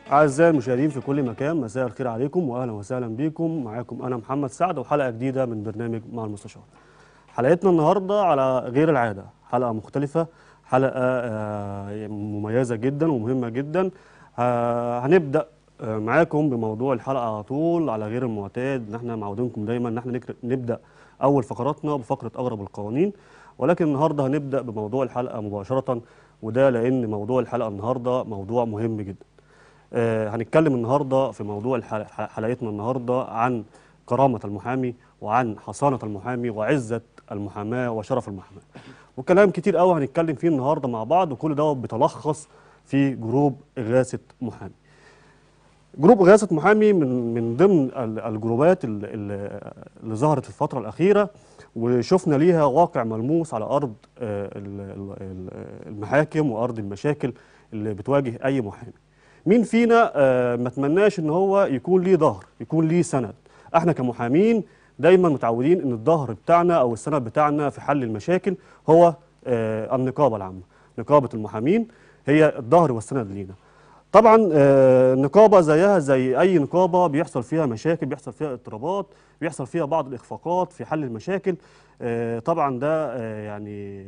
أعزائي المشاهدين في كل مكان مساء الخير عليكم وأهلا وسهلا بكم معاكم أنا محمد سعد وحلقة جديدة من برنامج مع المستشار حلقتنا النهاردة على غير العادة حلقة مختلفة حلقة آه، مميزة جدا ومهمة جدا آه، هنبدأ آه، معاكم بموضوع الحلقة على طول على غير المعتاد ان احنا معودينكم دايما ان احنا نك- نبدأ أول فقراتنا بفقرة أغرب القوانين ولكن النهاردة هنبدأ بموضوع الحلقة مباشرة وده لأن موضوع الحلقة النهاردة موضوع مهم جدا آه، هنتكلم النهارده في موضوع الحل- ح- حلقتنا النهارده عن كرامه المحامي وعن حصانه المحامي وعزه المحاماه وشرف المحاماه. وكلام كتير قوي هنتكلم فيه النهارده مع بعض وكل ده بيتلخص في جروب اغاثه محامي. جروب إغاثة محامي من من ضمن ال- الجروبات ال- ال- اللي ظهرت الفترة الأخيرة وشفنا ليها واقع ملموس على أرض آه، ال- ال- ال- المحاكم وأرض المشاكل اللي بتواجه أي محامي. مين فينا آه، ما تمناش إن هو يكون ليه ظهر، يكون ليه سند. إحنا كمحامين دايما متعودين إن الظهر بتاعنا أو السند بتاعنا في حل المشاكل هو آه، النقابة العامة. نقابة المحامين هي الظهر والسند لينا. طبعا آه، النقابه زيها زي اي نقابه بيحصل فيها مشاكل بيحصل فيها اضطرابات بيحصل فيها بعض الاخفاقات في حل المشاكل آه، طبعا ده آه، يعني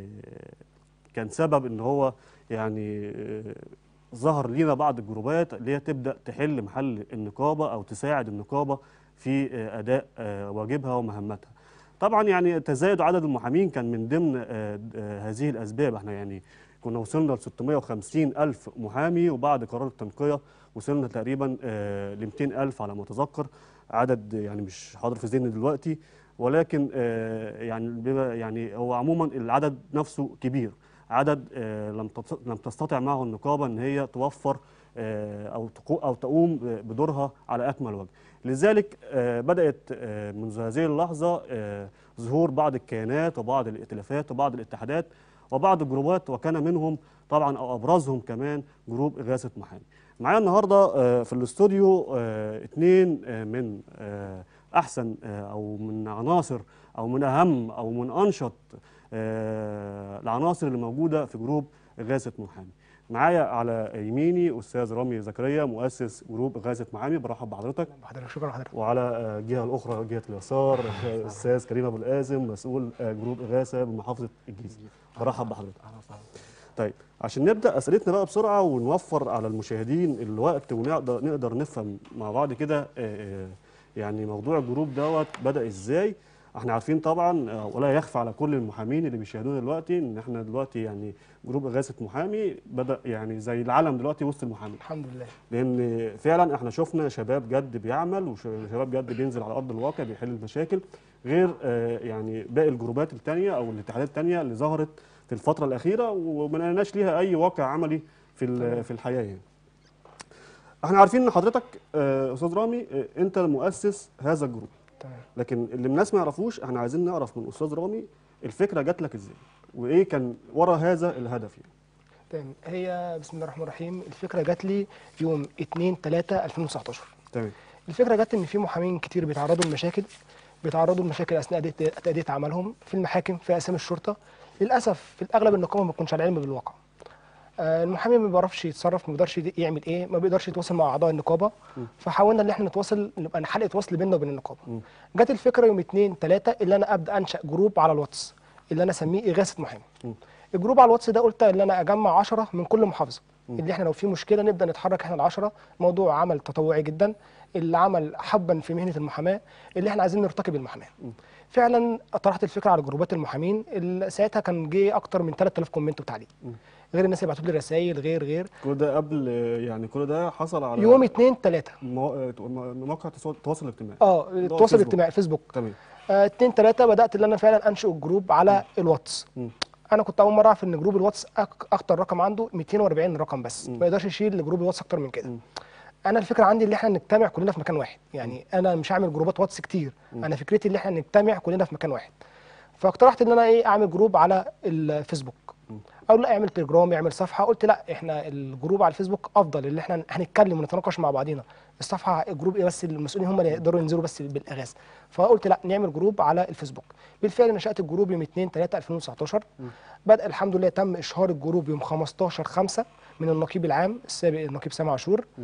كان سبب ان هو يعني آه، ظهر لينا بعض الجروبات اللي هي تبدا تحل محل النقابه او تساعد النقابه في آه، اداء آه، واجبها ومهمتها طبعا يعني تزايد عدد المحامين كان من ضمن آه، آه، هذه الاسباب احنا يعني كنا وصلنا ل 650 ألف محامي وبعد قرار التنقية وصلنا تقريبا ل 200 ألف على ما أتذكر عدد يعني مش حاضر في ذهني دلوقتي ولكن آه، يعني بما- يعني هو عموما العدد نفسه كبير عدد آه، لم تت- لم تستطع معه النقابة ان هي توفر آه، او تقو- او تقوم بدورها على اكمل وجه لذلك آه، بدات آه، منذ هذه اللحظه آه، ظهور بعض الكيانات وبعض الائتلافات وبعض الاتحادات وبعض الجروبات وكان منهم طبعا او ابرزهم كمان جروب اغاثه محامي. معايا النهارده آه، في الاستوديو آه، اتنين آه، من آه، احسن آه، او من عناصر او من اهم او من انشط آه، العناصر اللي موجوده في جروب اغاثه محامي. معايا على يميني استاذ رامي زكريا مؤسس جروب اغاثه محامي برحب بحضرتك حضرتك شكرا لحضرتك وعلى آه، الجهه الاخرى جهه اليسار آه، الاستاذ كريم ابو القاسم مسؤول آه، جروب اغاثه بمحافظه الجيزه برحب بحضرتك طيب عشان نبدا اسئلتنا بقى بسرعه ونوفر على المشاهدين الوقت ونقدر نقدر نفهم مع بعض كده آه، آه، يعني موضوع الجروب دوت بدا ازاي احنا عارفين طبعا آه، ولا يخفى على كل المحامين اللي بيشاهدونا دلوقتي ان احنا دلوقتي يعني جروب اغاثه محامي بدا يعني زي العالم دلوقتي وسط المحامين الحمد لله لان فعلا احنا شفنا شباب جد بيعمل وشباب جد بينزل على ارض الواقع بيحل المشاكل غير آه، يعني باقي الجروبات التانية او الاتحادات التانية اللي ظهرت في الفتره الاخيره وما لقيناش ليها اي واقع عملي في ال- في الحياه يعني. احنا عارفين ان حضرتك آه، استاذ رامي آه، انت مؤسس هذا الجروب تمام لكن اللي الناس ما يعرفوش احنا عايزين نعرف من استاذ رامي الفكره جات لك ازاي وايه كان ورا هذا الهدف يعني. تمام هي بسم الله الرحمن الرحيم الفكره جات لي يوم 2 3 2019 تمام الفكره جت ان في محامين كتير بيتعرضوا لمشاكل بيتعرضوا لمشاكل اثناء تأدية- تاديه عملهم في المحاكم في اقسام الشرطه للاسف في الاغلب النقابه ما بتكونش على علم بالواقع آه، المحامي ما بيعرفش يتصرف ما بيقدرش يعمل ايه ما بيقدرش يتواصل مع اعضاء النقابه فحاولنا ان احنا نتواصل نبقى حلقه وصل بيننا وبين النقابه مم. جت الفكره يوم 2 3 اللي انا ابدا انشا جروب على الواتس اللي انا اسميه اغاثه محامي مم. الجروب على الواتس ده قلت ان انا اجمع 10 من كل محافظه مم. اللي احنا لو في مشكله نبدا نتحرك احنا العشرة موضوع عمل تطوعي جدا اللي عمل حبا في مهنه المحاماه اللي احنا عايزين نرتقي بالمحاماه مم. فعلا طرحت الفكره على جروبات المحامين اللي ساعتها كان جه اكتر من 3000 كومنت وتعليق مم. غير الناس اللي بعتوا لي رسائل غير غير كل ده قبل يعني كل ده حصل على يوم 2 3 مو- مواقع التواصل التواصل الاجتماعي اه اللي هو التواصل الفيسبوك. الاجتماعي فيسبوك تمام آه، اتنين تلاتة بدأت ان انا فعلا انشئ الجروب على الواتس مم. انا كنت اول مره اعرف ان جروب الواتس أك- اكتر رقم عنده 240 رقم بس مم. ما يقدرش يشيل لجروب الواتس اكتر من كده مم. انا الفكره عندي ان احنا نجتمع كلنا في مكان واحد يعني انا مش هعمل جروبات واتس كتير مم. انا فكرتي ان احنا نجتمع كلنا في مكان واحد فاقترحت ان انا ايه اعمل جروب على الفيسبوك مم. اقول لا اعمل تليجرام اعمل صفحه قلت لا احنا الجروب على الفيسبوك افضل اللي احنا هنتكلم ونتناقش مع بعضينا الصفحه الجروب ايه بس المسؤولين هم اللي يقدروا ينزلوا بس بالاغاثه فقلت لا نعمل جروب على الفيسبوك بالفعل نشات الجروب يوم 2 3 2019 بدا الحمد لله تم اشهار الجروب يوم 15 5 من النقيب العام السابق النقيب سامع عاشور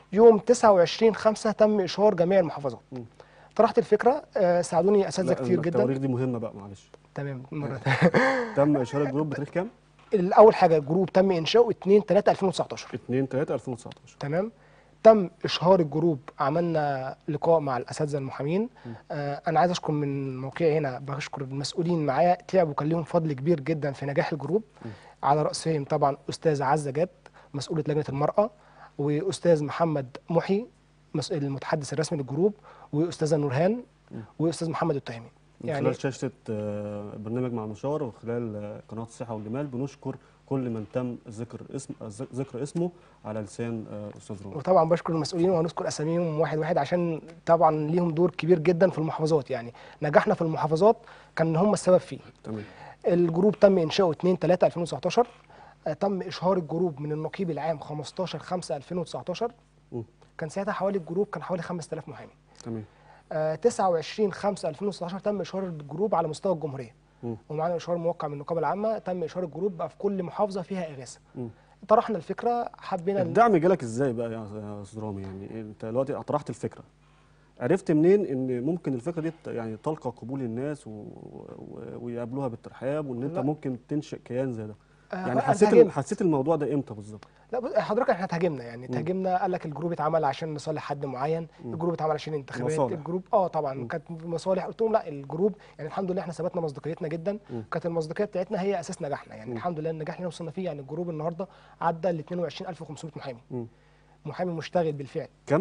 يوم 29 5 تم اشهار جميع المحافظات مم. طرحت الفكره آه، ساعدوني اساتذه لا، كتير جدا التواريخ دي مهمه بقى معلش تمام مره تم اشهار الجروب بتاريخ كام؟ الاول حاجه جروب تم انشاؤه 2 3 2019 2 3 2019 تمام تم اشهار الجروب عملنا لقاء مع الاساتذه المحامين آه انا عايز اشكر من موقعي هنا بشكر المسؤولين معايا تعبوا كان لهم فضل كبير جدا في نجاح الجروب على راسهم طبعا استاذ عزه جاد مسؤوله لجنه المراه واستاذ محمد محي مس- المتحدث الرسمي للجروب واستاذه نورهان واستاذ محمد التهمي من يعني خلال شاشه آه، برنامج مع المشوار وخلال آه، قناه الصحه والجمال بنشكر كل من تم ذكر اسم آه، ذكر اسمه على لسان آه، استاذ رومي وطبعا بشكر المسؤولين وهنذكر اساميهم واحد واحد عشان طبعا ليهم دور كبير جدا في المحافظات يعني نجاحنا في المحافظات كان هم السبب فيه تمام الجروب تم انشاؤه 2 3 2019 آه، تم اشهار الجروب من النقيب العام 15 5 2019 مم. كان ساعتها حوالي الجروب كان حوالي 5000 محامي تمام آه، 29 5 2019 تم اشهار الجروب على مستوى الجمهوريه مم. ومعانا اشهار موقع من النقابه العامه تم اشهار الجروب بقى في كل محافظه فيها اغاثه مم. طرحنا الفكره حبينا الدعم جالك ازاي بقى يا يا استاذ رامي يعني انت دلوقتي طرحت الفكره عرفت منين ان ممكن الفكره دي ت- يعني تلقى قبول الناس و... و... ويقابلوها بالترحاب وان انت لا. ممكن تنشئ كيان زي ده آه، يعني حسيت هاجمت. حسيت الموضوع ده امتى بالظبط لا بص- حضرتك احنا اتهاجمنا يعني اتهاجمنا قال لك الجروب اتعمل عشان نصالح حد معين الجروب اتعمل عشان انتخابات مصالح. الجروب اه طبعا كانت مصالح قلت لهم لا الجروب يعني الحمد لله احنا ثبتنا مصداقيتنا جدا كانت المصداقيه بتاعتنا هي اساس نجاحنا يعني الحمد لله النجاح اللي وصلنا فيه يعني الجروب النهارده عدى ل 22500 محامي مم. محامي مشتغل بالفعل كم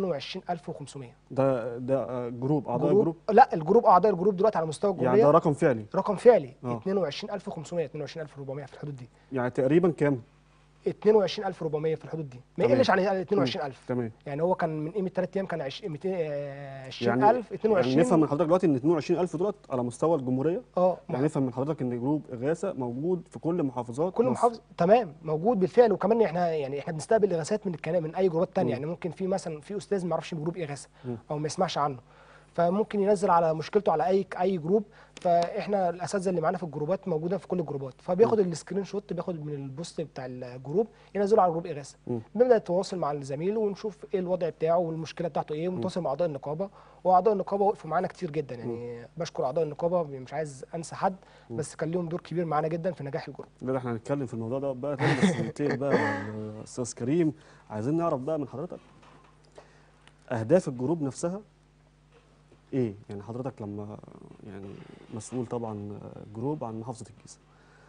22500 ده ده آه، جروب اعضاء الجروب لا الجروب اعضاء الجروب دلوقتي على مستوى يعني ده الجمهوريه رقم فعلي رقم فعلي آه. 22500 22400 في الحدود دي يعني تقريبا كام 22400 في الحدود دي ما تمام. يقلش عن 22000 تمام يعني هو كان من قيمه ثلاث ايام كان 20 200 يعني 20000 22 يعني نفهم من حضرتك دلوقتي ان 22000 دولت على مستوى الجمهوريه اه يعني نفهم من حضرتك ان جروب اغاثه موجود في كل محافظات كل مصر. محافظه تمام موجود بالفعل وكمان احنا يعني احنا بنستقبل اغاثات من الكلام من اي جروبات تانية يعني ممكن في مثلا في استاذ ما يعرفش جروب اغاثه او ما يسمعش عنه فممكن ينزل على مشكلته على اي اي جروب فاحنا الاساتذه اللي معانا في الجروبات موجوده في كل الجروبات فبياخد السكرين شوت بياخد من البوست بتاع الجروب ينزله على جروب اغاثه مم. بنبدا نتواصل مع الزميل ونشوف ايه الوضع بتاعه والمشكله بتاعته ايه ونتواصل مع اعضاء النقابه واعضاء النقابه وقفوا معانا كتير جدا يعني بشكر اعضاء النقابه مش عايز انسى حد بس كان لهم دور كبير معانا جدا في نجاح الجروب لا ده احنا هنتكلم في الموضوع ده بقى تاني بس ننتقل بقى استاذ كريم عايزين نعرف بقى من حضرتك اهداف الجروب نفسها ايه يعني حضرتك لما يعني مسؤول طبعا جروب عن محافظه الجيزه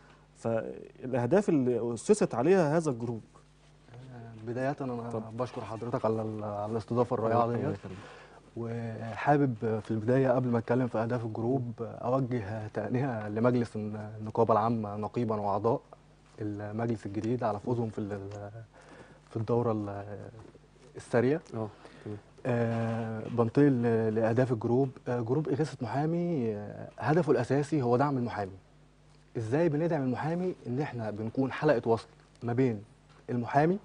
فالاهداف اللي اسست عليها هذا الجروب بداية أنا اتفضل. بشكر حضرتك على ال- على الاستضافة الرائعة الله ديت يكرمك. وحابب في البداية قبل ما أتكلم في أهداف الجروب أوجه تهنئة لمجلس النقابة العامة نقيبا وأعضاء المجلس الجديد على فوزهم في ال- في الدورة ال- السارية اه تمام آه، بنتقل ل- لأهداف الجروب آه، جروب إغاثة محامي آه، هدفه الأساسي هو دعم المحامي إزاي بندعم المحامي إن إحنا بنكون حلقة وصل ما بين المحامي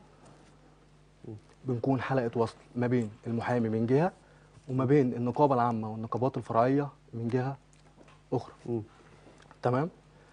بنكون حلقة وصل ما بين المحامي من جهة وما بين النقابة العامة والنقابات الفرعية من جهة أخرى مم. تمام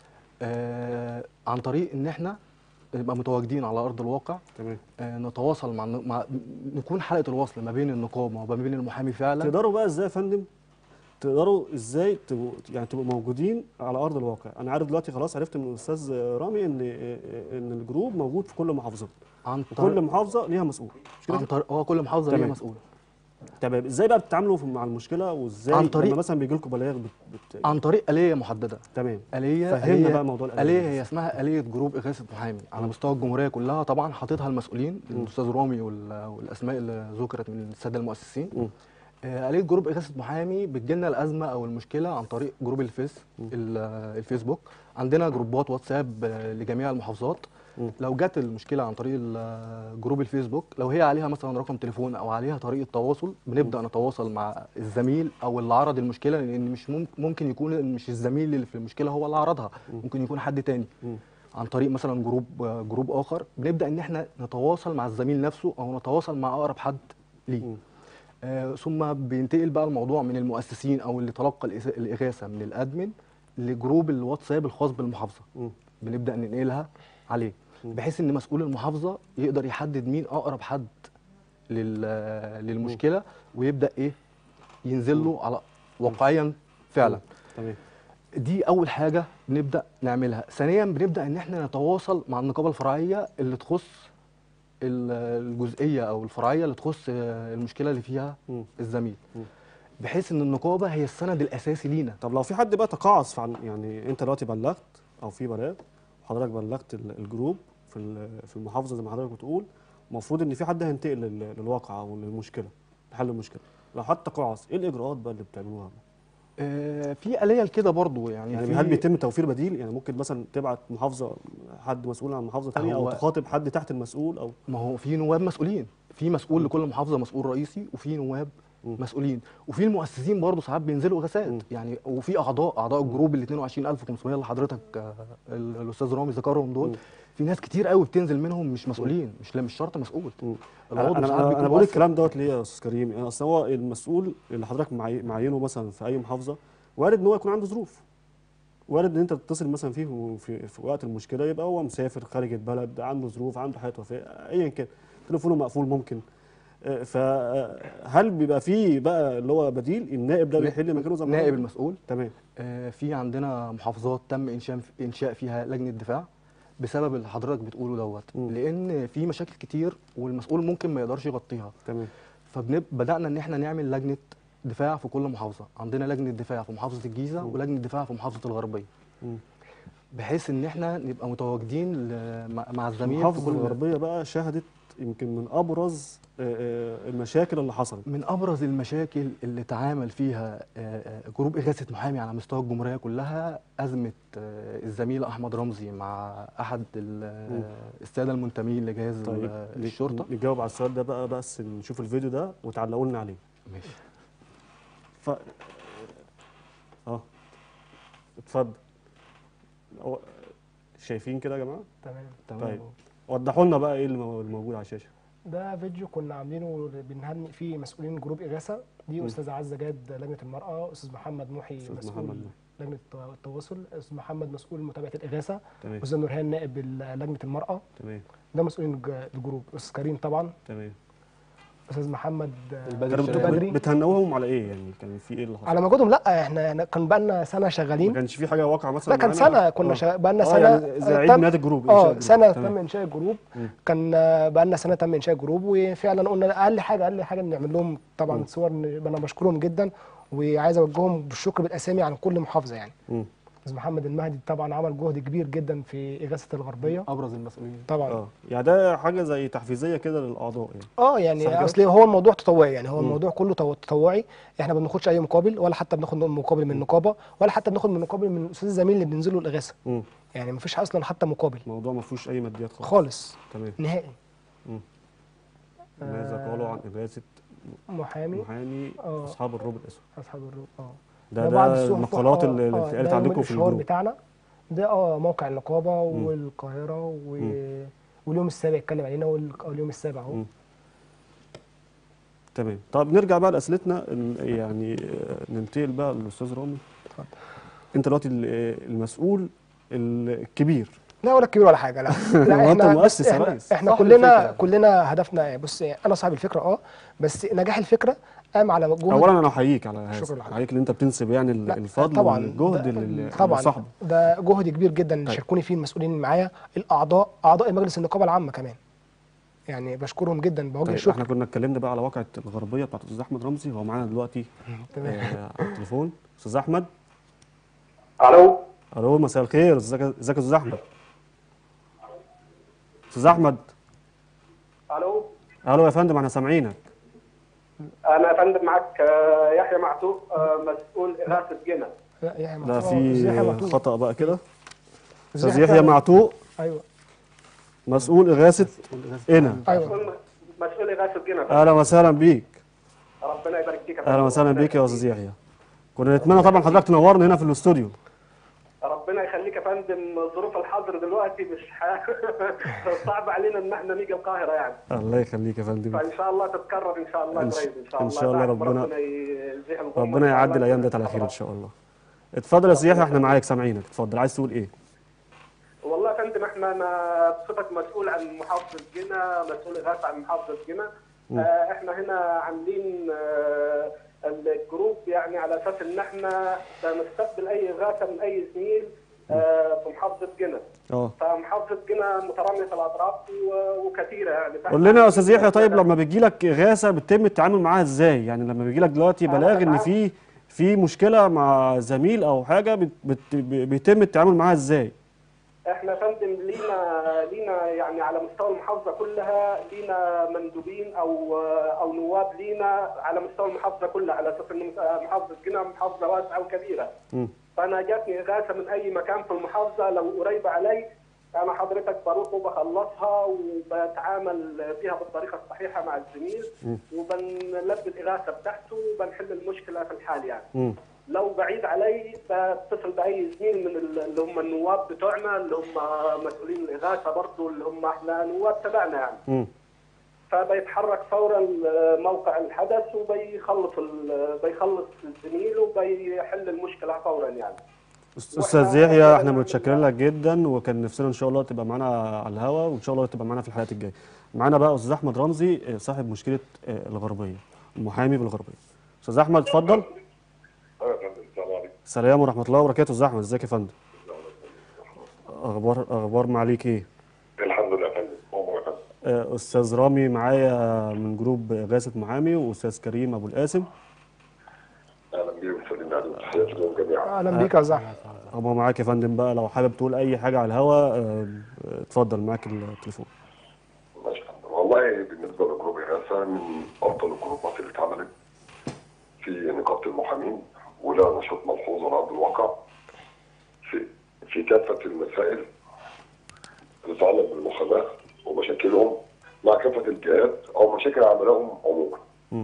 آه عن طريق إن إحنا نبقى متواجدين على أرض الواقع تمام آه، نتواصل مع, مع نكون حلقه الوصل ما بين النقابه وما بين المحامي فعلا تقدروا بقى ازاي يا فندم تقدروا ازاي تبقوا يعني تبقوا موجودين على ارض الواقع انا عارف دلوقتي خلاص عرفت من الاستاذ رامي ان ان الجروب موجود في كل محافظات عن وكل طريق محافظه ليها مسؤول مش كده عن طريق هو كل محافظه ليها تمام. مسؤول تمام ازاي بقى بتتعاملوا في- مع المشكله وازاي عن طريق- لما مثلا بيجي لكم بلاغ بت... بت... عن طريق اليه محدده تمام اليه فهمنا آلية- بقى موضوع الآلية اليه ده. هي اسمها اليه جروب اغاثه محامي على مستوى الجمهوريه كلها طبعا حاططها المسؤولين الاستاذ رامي وال- والاسماء اللي ذكرت من الساده المؤسسين مم. آه، آلية جروب إغاثة محامي بتجيلنا الأزمة أو المشكلة عن طريق جروب الفيس ال- آه، الفيسبوك عندنا جروبات واتساب آه، لجميع المحافظات مم. لو جت المشكلة عن طريق ال- آه، جروب الفيسبوك لو هي عليها مثلا رقم تليفون أو عليها طريقة تواصل بنبدأ نتواصل مع الزميل أو اللي عرض المشكلة لأن مش مم- ممكن يكون مش الزميل اللي في المشكلة هو اللي عرضها ممكن يكون حد تاني مم. عن طريق مثلا جروب آه، جروب آخر بنبدأ إن إحنا نتواصل مع الزميل نفسه أو نتواصل مع أقرب حد ليه مم. آه، ثم بينتقل بقى الموضوع من المؤسسين او اللي تلقى الإس- الاغاثه من الادمن لجروب الواتساب الخاص بالمحافظه مم. بنبدا ننقلها عليه بحيث ان مسؤول المحافظه يقدر يحدد مين اقرب حد لل- للمشكله ويبدا ايه ينزل له على واقعيا فعلا تمام دي اول حاجه نبدا نعملها ثانيا بنبدا ان احنا نتواصل مع النقابه الفرعيه اللي تخص ال- الجزئيه او الفرعيه اللي تخص آه، المشكله اللي فيها مم. الزميل مم. بحيث ان النقابه هي السند الاساسي لينا طب لو في حد بقى تقاعس عن يعني انت دلوقتي بلغت او في بلاغ وحضرتك بلغت ال- الجروب في ال- في المحافظه زي ما حضرتك بتقول المفروض ان في حد هينتقل لل- للواقع او للمشكله لحل المشكله لو حد تقاعس ايه الاجراءات بقى اللي بتعملوها آه، في آلية لكده برضو يعني, يعني في هل بيتم توفير بديل يعني ممكن مثلا تبعت محافظه حد مسؤول عن محافظه ثانيه او هو- تخاطب حد تحت المسؤول او ما هو في نواب مسؤولين في مسؤول لكل محافظه مسؤول رئيسي وفي نواب مم. مسؤولين وفي المؤسسين برضه ساعات بينزلوا مم. غسات يعني وفي اعضاء اعضاء الجروب ال 22500 اللي حضرتك آه، ال- الاستاذ رامي ذكرهم دول مم. في ناس كتير قوي بتنزل منهم مش مسؤولين مش لا مش شرط مسؤول مم. العضو انا ساعات انا, بيكون أنا بقول مؤثر. الكلام دوت ليه يا استاذ كريم يعني اصل هو المسؤول اللي حضرتك معي- معينه مثلا في اي محافظه وارد ان هو يكون عنده ظروف وارد ان انت تتصل مثلا فيه في, في وقت المشكله يبقى هو مسافر خارج البلد عنده ظروف عنده حياه وفاه ايا كان تليفونه مقفول ممكن آه، فهل بيبقى فيه بقى اللي هو بديل النائب ده بيحل مكانه زي ما نائب حضرتك- المسؤول تمام آه، في عندنا محافظات تم انشاء انشاء فيها لجنه دفاع بسبب اللي حضرتك بتقوله دوت مم. لان في مشاكل كتير والمسؤول ممكن ما يقدرش يغطيها تمام فبدانا ان احنا نعمل لجنه دفاع في كل محافظه عندنا لجنه دفاع في محافظه الجيزه مم. ولجنه دفاع في محافظه الغربيه مم. بحيث ان احنا نبقى متواجدين ل- مع- مع الزميل في المحافظه كل الغربيه بقى شهدت يمكن من ابرز آه، آه، المشاكل اللي حصلت من ابرز المشاكل اللي تعامل فيها آه، آه، جروب اغاثه محامي على مستوى الجمهوريه كلها ازمه آه، الزميل احمد رمزي مع احد ال- آه، الساده المنتمين لجهاز طيب آه، ن- الشرطه نجاوب على السؤال ده بقى بس نشوف الفيديو ده وتعلقوا لنا عليه ماشي ف اه اتفضل هو- شايفين كده يا جماعه تمام تمام طيب وضحوا لنا بقى ايه اللي مو- الموجود على الشاشه ده فيديو كنا عاملينه بنهنئ فيه مسؤولين جروب إغاثة دي مم. أستاذة عزة جاد لجنة المرأة أستاذ محمد محي أستاذ مسؤول محمد محي. لجنة الت- التواصل أستاذ محمد مسؤول متابعة الإغاثة تمام أستاذ نورهان نائب ال- لجنة المرأة تمام ده مسؤولين الج- الجروب أستاذ كريم طبعا تمام أستاذ محمد البدري كانوا الشرقاوي. بت- بدري. بتهنئوهم على ايه يعني كان في ايه اللي حصل على مجهودهم لا احنا إحنا كان بقالنا سنة ما شغالين كانش في حاجه واقعه مثلا لا كان معانا؟ سنة كنا آه. شغال بقالنا آه، سنة يعني زي عيد تم- ميلاد الجروب إنشاء اه الجروب. سنة تمام. تم إنشاء الجروب مم. كان آه، بقالنا سنة تم إنشاء الجروب وفعلا قلنا أقل حاجة أقل حاجة نعمل لهم مم. طبعا صور ن- أنا بشكرهم جدا وعايز أوجههم بالشكر بالأسامي عن كل محافظة يعني مم. أستاذ محمد المهدي طبعا عمل جهد كبير جدا في إغاثة الغربية ابرز المسؤولين طبعا اه يعني ده حاجه زي تحفيزيه كده للاعضاء يعني اه صح يعني كده؟ اصل هو الموضوع تطوعي يعني هو مم. الموضوع كله تو- تطوعي احنا ما بناخدش اي مقابل ولا حتى بناخد مقابل من النقابه ولا حتى بناخد من مقابل من الاستاذ الزميل اللي بينزل له الاغاثه مم. يعني ما فيش اصلا حتى مقابل الموضوع ما فيهوش اي ماديات خالص خالص تمام نهائي ماذا قالوا عن اغاثه محامي محامي آه. اصحاب الروب الاسود اصحاب الروح اه ده بعض ده الصحف- المقالات آه، اللي اللي آه، اتقالت ده يوم عندكم في الاشهار الجروب بتاعنا ده اه موقع النقابه والقاهره و... مم. واليوم السابع اتكلم علينا وال- اليوم السابع اهو مم. تمام طب نرجع بقى لاسئلتنا ال- يعني آه، ننتقل بقى للاستاذ رامي اتفضل. انت دلوقتي ال- آه، المسؤول الكبير لا ولا كبير ولا حاجه لا لا هو أنت احنا مؤسس بس يا احنا, ريس. احنا صاحب كلنا الفكرة. كلنا هدفنا بص انا صاحب الفكره اه بس نجاح الفكره قام على جهد اولا انا احييك على هذا شكرا لحضرتك. احييك ان انت بتنسب يعني ال- لا، الفضل طبعا والجهد ده- لل- طبعا لصاحبه ده جهد كبير جدا طيب. شاركوني فيه المسؤولين اللي معايا الاعضاء اعضاء مجلس النقابه العامه كمان يعني بشكرهم جدا بوجه طيب الشكر احنا كنا اتكلمنا بقى على واقعة الغربية بتاعت الاستاذ احمد رمزي هو معانا دلوقتي تمام آه على التليفون استاذ احمد الو الو مساء الخير ازيك ازيك يا استاذ احمد استاذ احمد الو الو يا فندم احنا سامعينك انا يا فندم معاك آه، يحيى معتوق آه، مسؤول اغاثه جنة لا يحيى ده معتوق. أستاذ يحيى في معتوق. خطأ بقى كده أستاذ استاذ يحيى معتوق ايوه مسؤول اغاثة هنا ايوه مسؤول مسؤول اغاثه جنة اهلا وسهلا بيك ربنا يبارك فيك يا اهلا فندم. وسهلا ربنا بيك يا يخليك. استاذ يحيى كنا نتمنى طبعا حضرتك تنورنا هنا في الاستوديو ربنا يخليك يا فندم ظروف الحظر دلوقتي مش ح... صعب علينا ان احنا نيجي القاهره يعني الله يخليك يا فندم فان شاء الله تتكرر ان شاء الله إن ش- قريب ان شاء إن الله شاء الله دعم ربنا- ربنا يزيح الغمة إن ربنا شاء يعدي الله. الايام ديت على خير ان شاء الله اتفضل يا استاذ يحيى احنا معاك سامعينك اتفضل عايز تقول ايه والله يا فندم احنا انا بصفتك مسؤول عن محافظه جنة مسؤول اغاثه عن محافظه جنة آه، احنا هنا عاملين آه، الجروب يعني على اساس ان احنا بنستقبل اي اغاثه من اي زميل آه، في محافظه جنة اه فمحافظه جنة متراميه الاطراف و- وكثيره يعني قول لنا يا استاذ يحيى طيب لما بيجي لك اغاثه بيتم التعامل معاها ازاي يعني لما بيجي لك دلوقتي أنا بلاغ ان بتعامل- في في مشكله مع زميل او حاجه بت بت بيتم التعامل معاها ازاي احنا فندم لينا لينا يعني على مستوى المحافظه كلها لينا مندوبين او او نواب لينا على مستوى المحافظه كلها على اساس ان محافظه جنة محافظه واسعه وكبيره. مم. فانا جاتني اغاثه من اي مكان في المحافظه لو قريبه علي انا حضرتك بروح وبخلصها وبتعامل فيها بالطريقه الصحيحه مع الزميل وبنلبي الاغاثه بتاعته وبنحل المشكله في الحال يعني. مم. لو بعيد علي بتصل باي زميل من ال- اللي هم النواب بتوعنا اللي هم مسؤولين الاغاثه برضه اللي هم احنا نواب تبعنا يعني مم. فبيتحرك فورا موقع الحدث وبيخلص ال- بيخلص الزميل وبيحل المشكله فورا يعني استاذ يحيى احنا متشكرين لك جدا وكان نفسنا ان شاء الله تبقى معانا على الهوا وان شاء الله تبقى معانا في الحلقات الجايه معانا بقى استاذ احمد رمزي آه، صاحب مشكله آه، الغربيه المحامي بالغربيه استاذ احمد اتفضل ايوه يا فندم السلام عليكم السلام ورحمه الله وبركاته استاذ احمد ازيك يا فندم اخبار اخبار معاليك ايه الحمد لله يا فندم امور يا فندم آه، استاذ رامي معايا من جروب اغاثه محامي واستاذ كريم ابو القاسم اهلا بيكم سلمنا عليكم تحياتي لهم جميعا اهلا بيك يا زحمه هو معاك يا فندم بقى لو حابب تقول اي حاجه على الهوا آه، آه، اتفضل معاك التليفون ماشي يا فندم والله بالنسبه لجروب اغاثه من افضل الجروبات اللي اتعملت في نقابه المحامين ولا نشاط ملحوظ على ارض الواقع في في كافه المسائل اللي تتعلق بالمحاماه ومشاكلهم مع كافه الجهات او مشاكل عملائهم عموما. مم.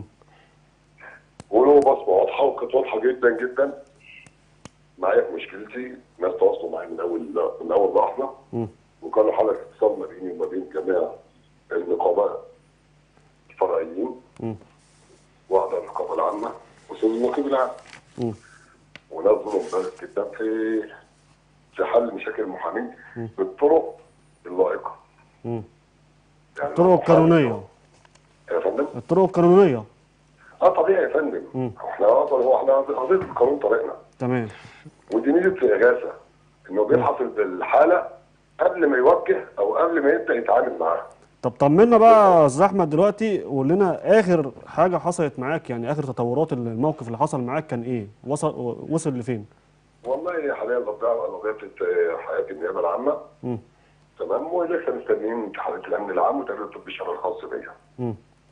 ولو بصمه واضحه وكانت واضحه جدا جدا معايا في مشكلتي ناس تواصلوا معايا من اول من اول لحظه مم. وكانوا حاله اتصال ما بيني وما بين جميع النقاباء الفرعيين مم. واعضاء النقابه العامه واستاذ النقيب العام مم. ونظروا مبالغ جدا في في حل مشاكل المحامين بالطرق اللائقه مم. يعني الطرق القانونيه يا فندم الطرق القانونيه اه طبيعي يا فندم مم. احنا اصلا هو احنا قضيه القانون طريقنا تمام ودي ميزه الاغاثه انه بيبحث بالحاله قبل ما يوجه او قبل ما يبدا يتعامل معاها طب طمنا بقى يا استاذ احمد دلوقتي قول لنا اخر حاجه حصلت معاك يعني اخر تطورات الموقف اللي حصل معاك كان ايه وصل وصل لفين والله حاليا الوضع لغايه حياه النيابه العامه مم. تمام ولسه مستنيين امتحانات الامن العام وتقرير الطب الشرعي الخاص بيا مم.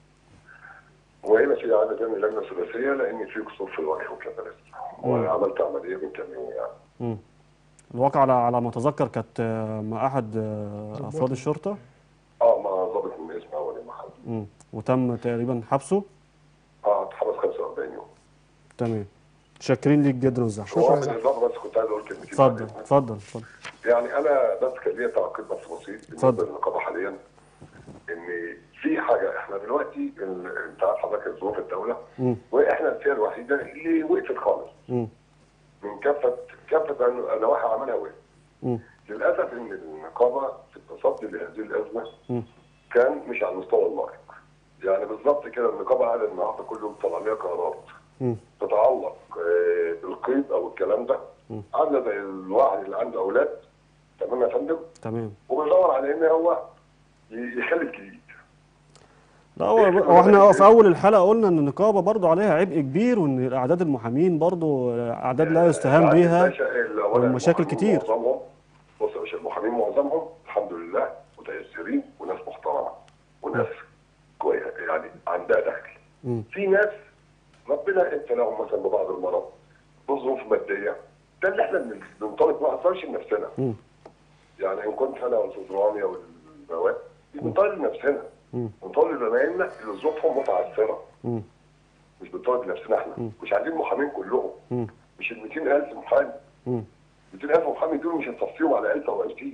وهنا في عاده تعمل لجنه ثلاثيه لان في كسور في الوجه وكده لسه وعملت عمليه من كام يوم يعني مم. الواقع على على ما اتذكر كانت آه، مع احد آه، افراد الشرطه اه مع ضابط من اسم اول محل مم. وتم تقريبا حبسه اه اتحبس 45 يوم تمام متشكرين ليك جدا يا استاذ احمد شكرا هو يا زلمة. بالاضافه بس كنت عايز اقول كلمتين اتفضل بعدين. اتفضل اتفضل يعني انا بس كان ليا تعقيب بس بسيط اتفضل. بالنسبه للنقابه حاليا ان في حاجه احنا دلوقتي ال- انت عارف حضرتك ظروف الدوله مم. واحنا الفئه الوحيده اللي وقفت خالص مم. من كافه كافه نواحي عملها وقفت مم. للاسف ان النقابه في التصدي لهذه الازمه مم. كان مش على المستوى اللائق يعني بالظبط كده النقابه قاعده النهارده كل يوم طلع لها قرارات مم. تتعلق آه، بالقيد او الكلام ده عامله زي الواحد اللي عنده اولاد تمام يا فندم تمام وبيدور على ان هو ي- يخلي الجديد لا هو هو احنا في اول الحلقه قلنا ان النقابه برضو عليها عبء كبير وان اعداد المحامين برضو اعداد لا يستهان يعني بيها الباشا اللي أولاً ومشاكل المحامين كتير. معظمهم بص يا باشا المحامين معظمهم الحمد لله متيسرين وناس محترمه وناس كويسه يعني عندها دخل مم. في ناس ربنا ابتلاهم مثلا ببعض المرض بظروف ماديه ده اللي احنا بن- بنطالب ما حصلش لنفسنا مم. يعني ان كنت انا والاستاذ رامي والبواب بنطالب نفسنا مم. بنطالب زمايلنا اللي ظروفهم متعثره مم. مش بنطالب نفسنا احنا مش عايزين محامين كلهم مم. مش ال 200000 محامي مم. 200000 محامي دول مش هنصفيهم على 1000 او 2000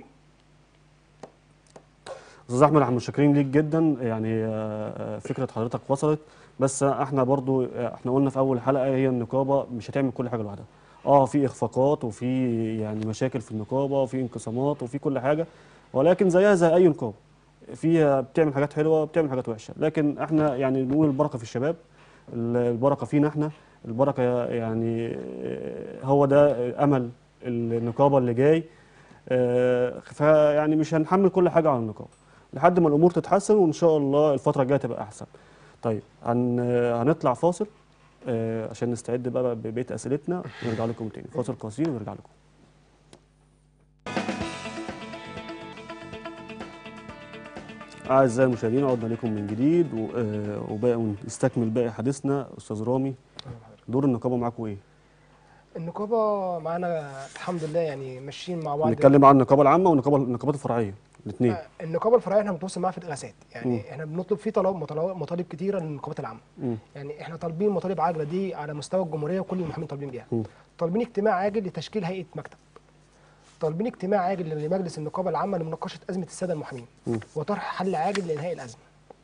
استاذ احمد احنا متشكرين ليك جدا يعني آه، آه، فكره حضرتك وصلت بس احنا برضو آه، احنا قلنا في اول حلقه هي النقابه مش هتعمل كل حاجه لوحدها اه في اخفاقات وفي يعني مشاكل في النقابه وفي انقسامات وفي كل حاجه ولكن زيها زي اي نقابه فيها بتعمل حاجات حلوه بتعمل حاجات وحشه لكن احنا يعني نقول البركه في الشباب ال- البركه فينا احنا البركه يعني آه، هو ده امل النقابه اللي جاي آه، فيعني مش هنحمل كل حاجه على النقابه لحد ما الامور تتحسن وان شاء الله الفتره الجايه تبقى احسن طيب هن هنطلع فاصل آه، عشان نستعد بقى ببقيه اسئلتنا ونرجع لكم تاني فاصل قصير ونرجع لكم أعزائي المشاهدين عدنا لكم من جديد و- آه، وباقي نستكمل باقي حديثنا أستاذ رامي دور النقابة معاكم إيه؟ النقابه معانا الحمد لله يعني ماشيين مع بعض نتكلم عن النقابة العامة والنقابة النقابات الفرعية الاثنين آه، النقابه الفرعيه احنا بنتواصل معاها في الاغاثات يعني احنا بنطلب في طلب مطالب, مطالب كتيره للنقابات العامه مم. يعني احنا طالبين مطالب عاجله دي على مستوى الجمهوريه وكل المحامين طالبين بيها مم. طالبين اجتماع عاجل لتشكيل هيئه مكتب طالبين اجتماع عاجل لمجلس النقابه العامه لمناقشه ازمه الساده المحامين مم. وطرح حل عاجل لانهاء الازمه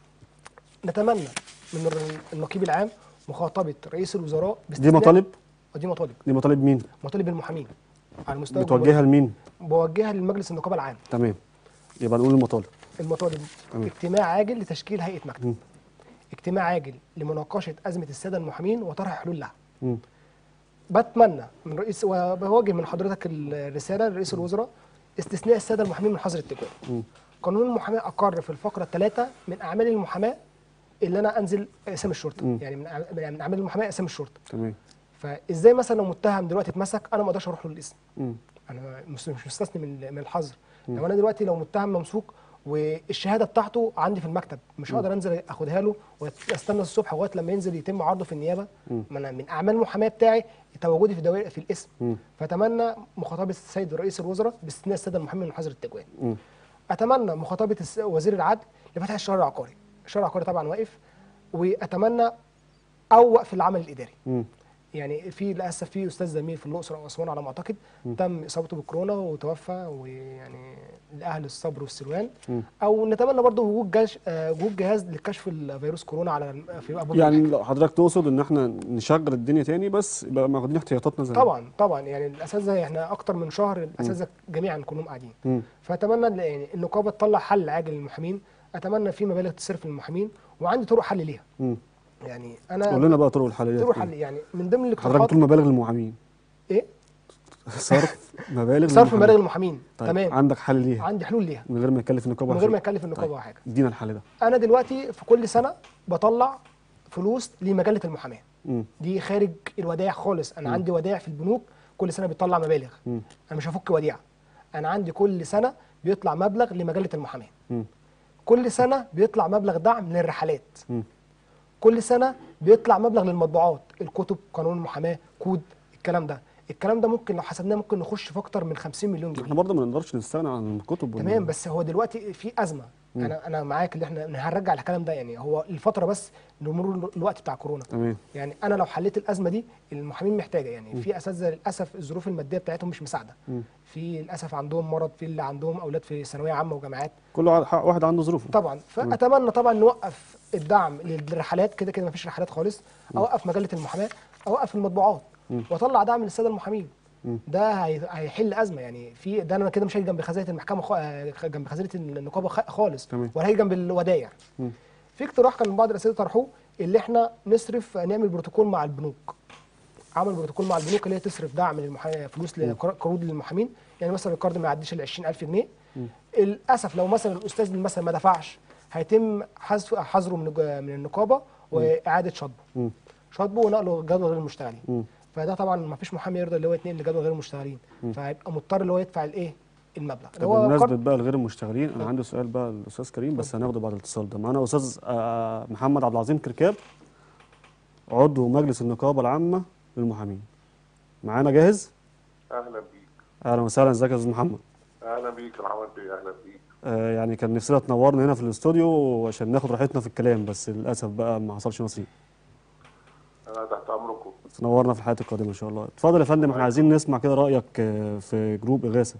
نتمنى من الر- النقيب العام مخاطبه رئيس الوزراء دي باستثناء- مطالب دي مطالب دي مطالب مين؟ مطالب المحامين على مستوى بتوجهها لمين؟ الجمهورية. بوجهها لمجلس النقابه العام تمام يبقى نقول المطالب المطالب تمام. اجتماع عاجل لتشكيل هيئه مكتب مم. اجتماع عاجل لمناقشه ازمه الساده المحامين وطرح حلول لها مم. بتمنى من رئيس وبوجه من حضرتك الرساله لرئيس الوزراء استثناء الساده المحامين من حظر التجوال مم. قانون المحاماه اقر في الفقره الثالثه من اعمال المحاماه اللي انا انزل اقسام الشرطه مم. يعني من أع- من اعمال المحاماه اقسام الشرطه تمام فازاي مثلا لو متهم دلوقتي اتمسك انا ما اقدرش اروح له الاسم مم. انا مش مش مستثني من من الحظر لو انا دلوقتي لو متهم ممسوك والشهاده بتاعته عندي في المكتب مش هقدر انزل اخدها له واستنى الصبح لغايه لما ينزل يتم عرضه في النيابه مم. ما انا من اعمال المحاماه بتاعي تواجدي في دوائر في الاسم مم. فاتمنى مخاطبه السيد رئيس الوزراء باستثناء الساده المحامين من حظر التجوال مم. اتمنى مخاطبه الس- وزير العدل لفتح الشهر العقاري الشهر العقاري طبعا واقف واتمنى او وقف العمل الاداري مم. يعني في للاسف في استاذ زميل في الاقصر او اسوان على ما اعتقد تم اصابته بالكورونا وتوفى ويعني لاهل الصبر والسلوان مم. او نتمنى برضه وجود جاش آه، وجود جهاز لكشف الفيروس كورونا على في ابواب يعني المحاكم. لو حضرتك تقصد ان احنا نشغل الدنيا تاني بس يبقى واخدين احتياطاتنا زي طبعا طبعا يعني الاساتذه احنا اكتر من شهر الاساتذه جميعا كلهم قاعدين مم. فاتمنى إن- يعني النقابه تطلع حل عاجل للمحامين اتمنى في مبالغ تصرف للمحامين وعندي طرق حل ليها مم. يعني قول انا لنا بقى طرق الحل طرق حل يعني من ضمن حضرتك الاقتراحات بتقول مبالغ للمعامين ايه صرف مبالغ صرف للمحامين. مبالغ المحامين طيب تمام عندك حل ليها عندي حلول ليها من غير ما يكلف النقابه من غير ما شيء. يكلف النقابه طيب. حاجه ادينا الحل ده انا دلوقتي في كل سنه بطلع فلوس لمجله المحاماه مم. دي خارج الودائع خالص انا عندي ودائع في البنوك كل سنه بيطلع مبالغ مم. انا مش هفك وديعه انا عندي كل سنه بيطلع مبلغ لمجله المحاماه مم. كل سنه بيطلع مبلغ دعم للرحلات مم. كل سنه بيطلع مبلغ للمطبوعات الكتب قانون المحاماه كود الكلام ده الكلام ده ممكن لو حسبناه ممكن نخش في اكتر من 50 مليون جنيه احنا برضه ما نقدرش نستغنى عن الكتب وال- تمام بس هو دلوقتي في ازمه انا انا معاك اللي احنا هنرجع الكلام ده يعني هو الفتره بس لمرور الوقت بتاع كورونا تمام يعني انا لو حليت الازمه دي المحامين محتاجه يعني في اساتذه للاسف الظروف الماديه بتاعتهم مش مساعده مم. في للاسف عندهم مرض في اللي عندهم اولاد في ثانويه عامه وجامعات كل واحد واحد عنده ظروفه طبعا فاتمنى طبعا نوقف الدعم للرحلات كده كده مفيش رحلات خالص اوقف مجله المحاماه اوقف المطبوعات واطلع دعم للساده المحامين ده هي- هيحل ازمه يعني في ده انا كده مش هاجي جنب خزانه المحكمه خ... آه، جنب خزانه النقابه خ- خالص تمام. ولا هاجي جنب الودايع مم. في اقتراح كان بعض الاساتذه طرحوه اللي احنا نصرف نعمل بروتوكول مع البنوك عمل بروتوكول مع البنوك اللي هي تصرف دعم للمحا... فلوس لقروض للمحامين يعني مثلا القرض ما يعديش ال 20000 جنيه للاسف لو مثلا الاستاذ مثلا ما دفعش هيتم حذف حظره من الج- من النقابه واعاده شطبه مم. شطبه ونقله جدول غير المشتغلين مم. فده طبعا ما فيش محامي يرضى اللي هو يتنقل لجدول غير المشتغلين فهيبقى مضطر اللي هو يدفع الايه المبلغ اللي طب هو بمناسبة قرض بقى الغير المشتغلين انا عندي سؤال بقى للاستاذ كريم بس هناخده بعد الاتصال ده معانا استاذ آه، محمد عبد العظيم كركاب عضو مجلس النقابة العامة للمحامين معانا جاهز اهلا بيك اهلا وسهلا ازيك يا استاذ محمد اهلا بيك يا محمد بيه اهلا بيك آه، يعني كان نفسنا تنورنا هنا في الاستوديو عشان ناخد راحتنا في الكلام بس للاسف بقى ما حصلش نصيب انا تحت امركم تنورنا في الحياة القادمة ان شاء الله اتفضل يا فندم احنا عايزين نسمع كده رأيك آه، في جروب إغاثة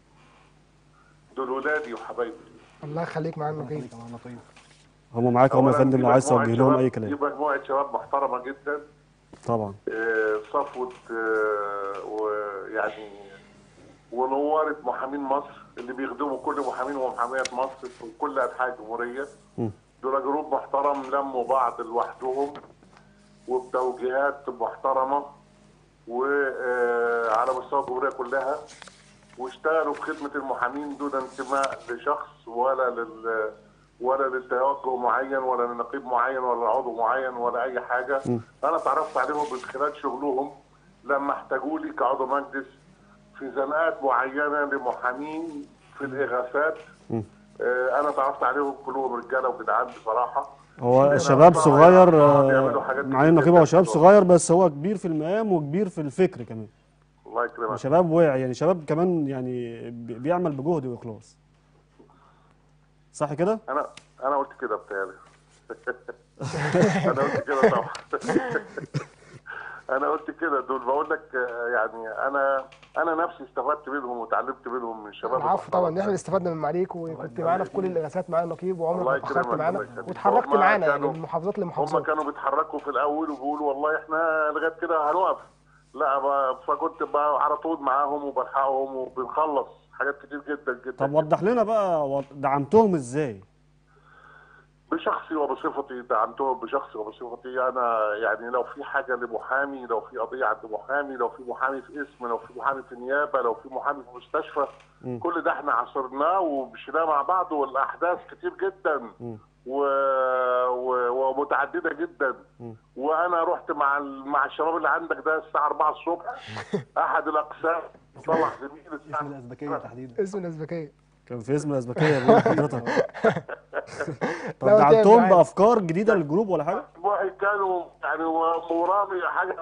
دول ولادي وحبايبي الله يخليك معانا نقيب هم معاك هم يا أولاً فندم دي لو عايز مجموعة توجه لهم شباب- اي دي كلام مجموعه شباب محترمه جدا طبعا آه، صفوه آه، ويعني ونورت محامين مصر اللي بيخدموا كل محامين ومحاميات مصر في كل انحاء الجمهوريه مم. دول جروب محترم لموا بعض لوحدهم وبتوجيهات محترمه وعلى مستوى الجمهوريه كلها واشتغلوا في خدمه المحامين دون انتماء لشخص ولا لل ولا لتوجه معين ولا لنقيب معين ولا لعضو معين ولا اي حاجه انا اتعرفت عليهم من خلال شغلهم لما احتاجوا لي كعضو مجلس في زنقات معينه لمحامين في الاغاثات آه، انا اتعرفت عليهم كلهم رجاله وجدعان بصراحه هو لأن شباب هم صغير بيعملوا آه، حاجات معالي كتير النقيب هو جداً شباب في صغير بس هو كبير في المقام وكبير في الفكر كمان الله يكرمك شباب واعي يعني شباب كمان يعني بي- بيعمل بجهد واخلاص صح كده؟ انا انا قلت كده بتهيألي انا قلت كده طبعا انا قلت كده دول بقول لك آه، يعني انا انا نفسي استفدت منهم وتعلمت منهم من شباب العفو طبعا المحترم احنا اللي استفدنا من معاليك وكنت معانا في كل الاغاثات معانا النقيب الله وعمرك ما اتاخرت يكرمك، معانا الله يخليك. واتحركت هم معانا يعني كانوا- من محافظات هم لمحافظات كانوا بيتحركوا في الاول وبيقولوا والله احنا لغايه كده هنقف لا ب- فكنت بقى على طول معاهم وبلحقهم وبنخلص حاجات كتير جدا جدا طب وضح لنا بقى وض- دعمتهم ازاي؟ بشخصي وبصفتي دعمتهم بشخصي وبصفتي انا يعني لو في حاجه لمحامي لو في قضيه عند محامي لو في محامي في اسم لو في محامي في نيابه لو في محامي في مستشفى كل ده احنا عاصرناه ومشيناه مع بعض والاحداث كتير جدا و... و... ومتعدده جدا وانا رحت مع ال... مع الشباب اللي عندك ده الساعه 4 الصبح احد الاقسام طلع زميل اسم الساعه الازبكيه تحديدا اسم الازبكيه كان في اسم الازبكيه بقول لحضرتك طب لا، وتابع دعمتهم عادي. بافكار جديده للجروب ولا حاجه؟ والله كانوا يعني مرامي حاجه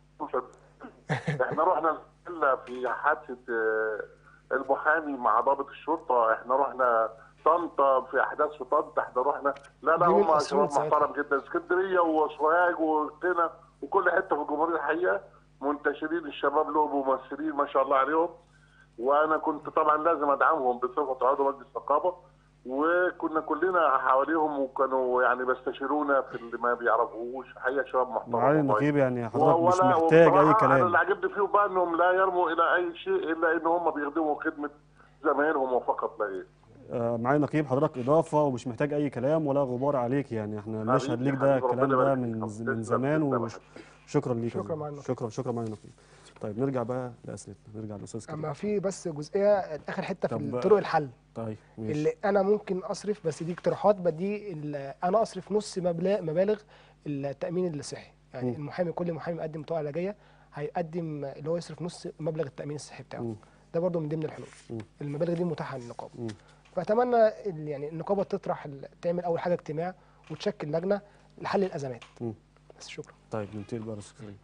احنا رحنا إلا في حادثه آه، المحامي مع ضابط الشرطه احنا رحنا طنطا في احداث في طنطا احنا رحنا لا لا دي من هم أسيوط شباب محترم جدا اسكندريه وسوهاج وقنا وكل حته في الجمهوريه الحقيقه منتشرين الشباب لهم ممثلين ما شاء الله عليهم وانا كنت طبعا لازم ادعمهم بصفه عضو مجلس النقابه وكنا كلنا حواليهم وكانوا يعني بيستشيرونا في اللي ما بيعرفوش حقيقه شباب محترم معالي والله. النقيب يعني حضرتك مش ولا- محتاج اي وبصراحة انا كلام اللي عجبني فيهم بقى انهم لا يرموا الى اي شيء الا ان هم بيخدموا خدمه زمايلهم وفقط لا غير آه، معالي النقيب حضرتك اضافه ومش محتاج اي كلام ولا غبار عليك يعني احنا بنشهد حبيبي، ليك ده حبيبي، الكلام ربنا ده يبارك من فيك. من تسلم، زمان تسلم يا وشكرا ليك شكرا يا معالي فندم. النقيب. شكرا شكرا معالي النقيب طيب نرجع بقى لاسئلتنا نرجع للاستاذ كريم اما في بس جزئيه اخر حته طب- في طرق الحل طيب ماشي اللي انا ممكن اصرف بس دي اقتراحات بدي ال- انا اصرف نص مبلغ مبالغ التامين الصحي يعني مم. المحامي كل محامي يقدم بطاقه علاجيه هيقدم اللي هو يصرف نص مبلغ التامين الصحي بتاعه مم. ده برضو من ضمن الحلول مم. المبالغ دي متاحه للنقابه مم. فاتمنى ال- يعني النقابه تطرح ال- تعمل اول حاجه اجتماع وتشكل لجنه لحل الازمات مم. بس شكرا طيب ننتقل بقى للاستاذ كريم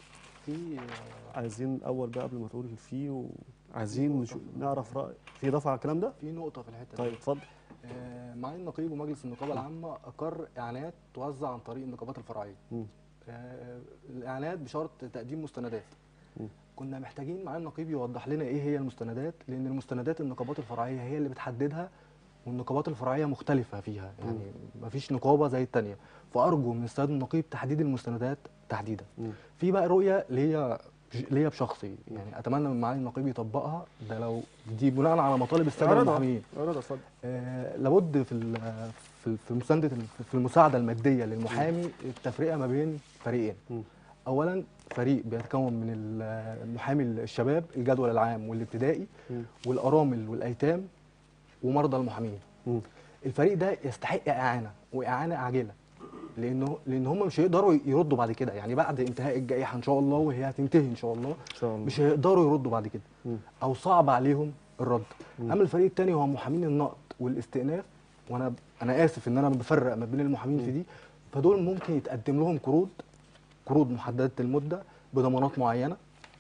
في عايزين اول بقى قبل ما تقول فيه وعايزين نشو... نعرف راي في اضافه على الكلام ده في نقطه في الحته طيب دي اتفضل آه، معالي النقيب ومجلس النقابه العامه اقر اعلانات توزع عن طريق النقابات الفرعيه مم. آه، الاعلانات بشرط تقديم مستندات مم. كنا محتاجين معالي النقيب يوضح لنا ايه هي المستندات لان المستندات النقابات الفرعيه هي اللي بتحددها والنقابات الفرعيه مختلفه فيها يعني مفيش نقابه زي الثانيه فارجو من السيد النقيب تحديد المستندات تحديدا مم. في بقى رؤيه ليا ليا بشخصي يعني اتمنى من معالي النقيب يطبقها ده لو دي بناء على مطالب الساده رضا المحامين رضا اتفضل آه، لابد في ال- في في مسانده ال- في المساعده الماديه للمحامي التفرقه ما بين فريقين مم. اولا فريق بيتكون من ال- المحامي الشباب الجدول العام والابتدائي مم. والارامل والايتام ومرضى المحامين مم. الفريق ده يستحق اعانه واعانه عاجله لانه لان هم مش هيقدروا يردوا بعد كده يعني بعد انتهاء الجائحه ان شاء الله وهي هتنتهي ان شاء الله ان شاء الله مش هيقدروا يردوا بعد كده مم. او صعب عليهم الرد مم. اما الفريق الثاني هو محامين النقد والاستئناف وانا انا اسف ان انا بفرق ما بين المحامين في دي فدول ممكن يتقدم لهم قروض قروض محدده المده بضمانات معينه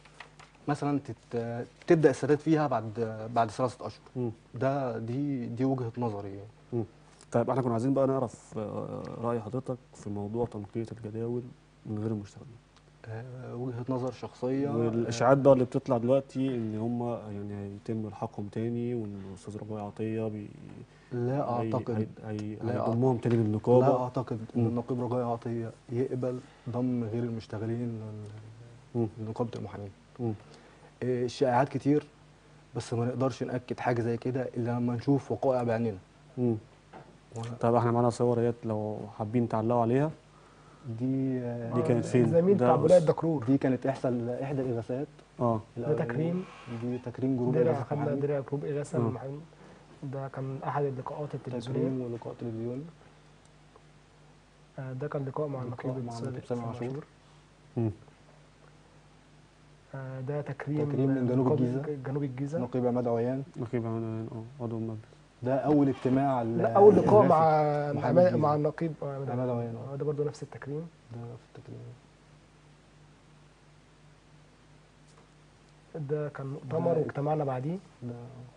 مثلا تت... تبدا السداد فيها بعد بعد ثلاثه اشهر مم. ده دي دي وجهه نظري يعني. مم. طيب احنا كنا عايزين بقى نعرف آه، راي حضرتك في موضوع تنقيه الجداول من غير المشتغلين آه، وجهه نظر شخصيه والاشاعات بقى اللي بتطلع دلوقتي ان هم يعني هيتم الحاقهم تاني وان الاستاذ رجاء عطيه بي لا هي- اعتقد هي- هي- لا هيضمهم تاني لا للنقابه اعتقد ان مم. النقيب رجاء عطيه يقبل ضم غير المشتغلين لل- مم. لنقابه المحامين مم. آه، الشائعات كتير بس ما نقدرش ناكد حاجه زي كده الا لما نشوف وقائع بعيننا مم. طيب احنا معانا صور اهيت لو حابين تعلقوا عليها دي آه، دي كانت فين؟ زميل ده بتاع بص. بولايه دكرور دي كانت احدى احدى الاغاثات اه ده تكريم دي تكريم جروب درع إغاثة خدنا محامي. درع جروب اغاثه آه. للمحامين ده كان احد اللقاءات التلفزيونيه تكريم ولقاء تلفزيوني آه، ده كان لقاء مع لقاء النقيب مع السابق النقيب سامي سامي عاشور. عاشور. مم. آه، ده تكريم تكريم من جنوب نقابة الجيزة. جنوب الجيزه نقيب عماد عويان نقيب عن- اه عضو المجلس ده اول اجتماع ل- لا اول لقاء إغاثة مع محمد مع, الجيزة. مع النقيب آه، عماد عويان، آه. آه، ده برضه نفس التكريم ده في التكريم ده كان مؤتمر ده- واجتمعنا بعديه ده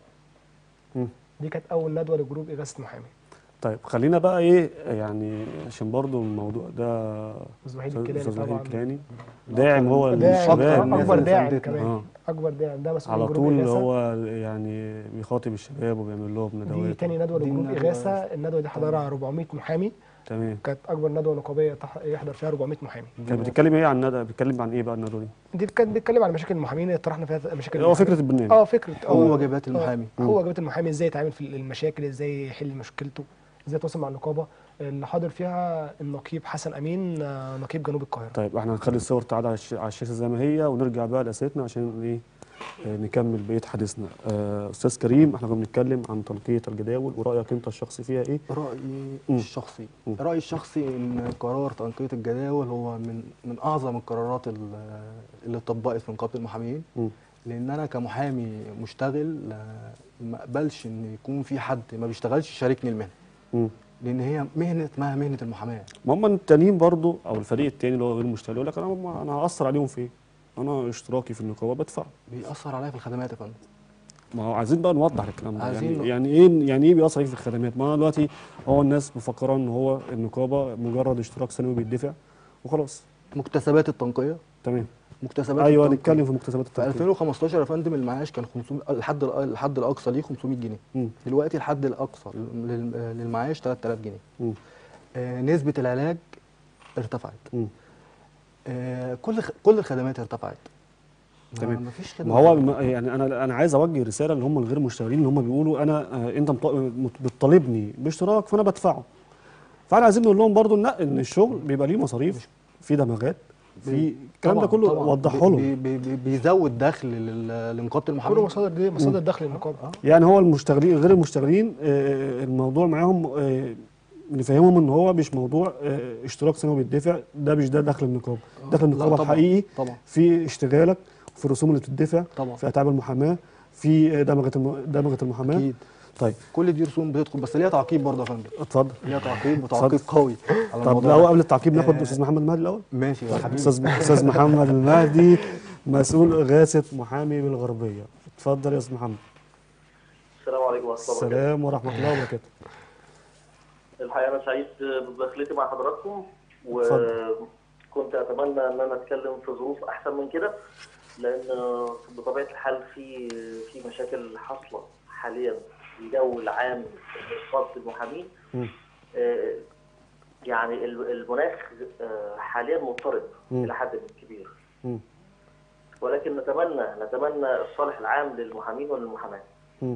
مم. دي كانت اول ندوه لجروب اغاثه محامي طيب خلينا بقى ايه يعني عشان برضو الموضوع ده استاذ وحيد استاذ الكيلاني أستاذ وحيد طبعا الكيلاني داعم هو داعم للشباب آه، الناس اكبر اللي داعم ساندتنا. كمان اه اكبر داعم ده مسؤول على جروب طول إغاثة. هو يعني بيخاطب الشباب وبيعمل لهم دي ندوات تاني ندوه دي لجروب الندوة- اغاثه الندوه دي حضرها 400 محامي تمام كانت اكبر ندوه نقابيه تح- يحضر فيها 400 محامي كانت بتتكلم ايه عن الندى بتتكلم عن ايه بقى الندوه دي دي كانت بتتكلم على مشاكل المحامين اللي طرحنا فيها مشاكل هو المحامين. فكره البرنامج اه فكره اه هو واجبات آه، المحامي هو واجبات المحامي ازاي يتعامل في المشاكل ازاي يحل مشكلته ازاي يتواصل مع النقابه اللي حاضر فيها النقيب حسن امين آه، نقيب جنوب القاهره طيب احنا هنخلي الصور تعاد على الش- على الشاشه زي ما هي ونرجع بقى لاسئلتنا عشان ايه آه، نكمل بقيه حديثنا آه، استاذ كريم احنا كنا بنتكلم عن تنقيه الجداول ورايك انت الشخصي فيها ايه رأيي مم. الشخصي مم. رأيي الشخصي إن قرار تنقية الجداول هو من من أعظم القرارات ال- اللي اتطبقت في نقابة المحامين مم. لأن أنا كمحامي مشتغل آه، ما أقبلش إن يكون في حد ما بيشتغلش يشاركني المهنة مم. لأن هي مهنة اسمها مهنة المحاماة ما هم التانيين برضو او الفريق التاني اللي هو غير مشتغل يقول لك انا ما- انا هاثر عليهم في ايه؟ انا اشتراكي في النقابه بدفع بيأثر عليا في الخدمات يا فندم ما هو عايزين بقى نوضح الكلام ده عايزين يعني ن- يعني ايه يعني ايه بيأثر عليك في الخدمات؟ ما هو دلوقتي هو الناس مفكره ان هو النقابه مجرد اشتراك سنوي بيدفع وخلاص مكتسبات التنقية تمام مكتسبات ايوه التنقية. نتكلم في مكتسبات في التنقية 2015 يا فندم المعاش كان 500 الحد الحد الأقصى ليه 500 جنيه مم. دلوقتي الحد الأقصى لل- للمعاش 3000 جنيه مم. آه، نسبة العلاج ارتفعت مم. آه، كل خ- كل الخدمات ارتفعت ما- تمام. مفيش خدمة ما هو ما- يعني انا انا عايز اوجه رساله اللي هم الغير مشتغلين اللي هم بيقولوا انا آه، انت مط- مت- بتطالبني باشتراك فانا بدفعه فاحنا عايزين نقول لهم برضو ان ان الشغل بيبقى ليه مصاريف في دمغات في الكلام ده طبعاً- كله طبعاً. وضحه بي- لهم بي- بي- بي- بيزود دخل لل- لنقابة كل المحامين مصادر دي مصادر دخل النقابه يعني هو المشتغلين غير المشتغلين آه، الموضوع معاهم آه، نفهمهم ان هو مش موضوع آه، اشتراك سنوي بيدفع ده مش ده دخل النقابه دخل لا النقابه طبعاً، الحقيقي طبعا في اشتغالك في الرسوم اللي بتدفع طبعا في اتعاب المحاماه في دمغه الم- دمغه المحاماه اكيد طيب كل دي رسوم بتدخل بس ليها تعقيب برضه يا فندم اتفضل ليها تعقيب وتعقيب قوي على طب الموضوع لو ده. قبل التعقيب ناخد آه، استاذ محمد المهدي الاول ماشي يا حبيبي استاذ استاذ محمد المهدي مسؤول اغاثه محامي بالغربيه اتفضل يا استاذ محمد السلام عليكم ورحمه الله وبركاته. السلام ورحمه الله وبركاته الحقيقه انا سعيد بدخلتي مع حضراتكم اتفضل. وكنت اتمنى ان انا اتكلم في ظروف احسن من كده لان بطبيعه الحال في في مشاكل حاصله حاليا في الجو العام خاص بالمحامين مم. آه، يعني ال- المناخ آه، حاليا مضطرب مم. الى حد كبير مم. ولكن نتمنى نتمنى الصالح العام للمحامين وللمحاماه مم.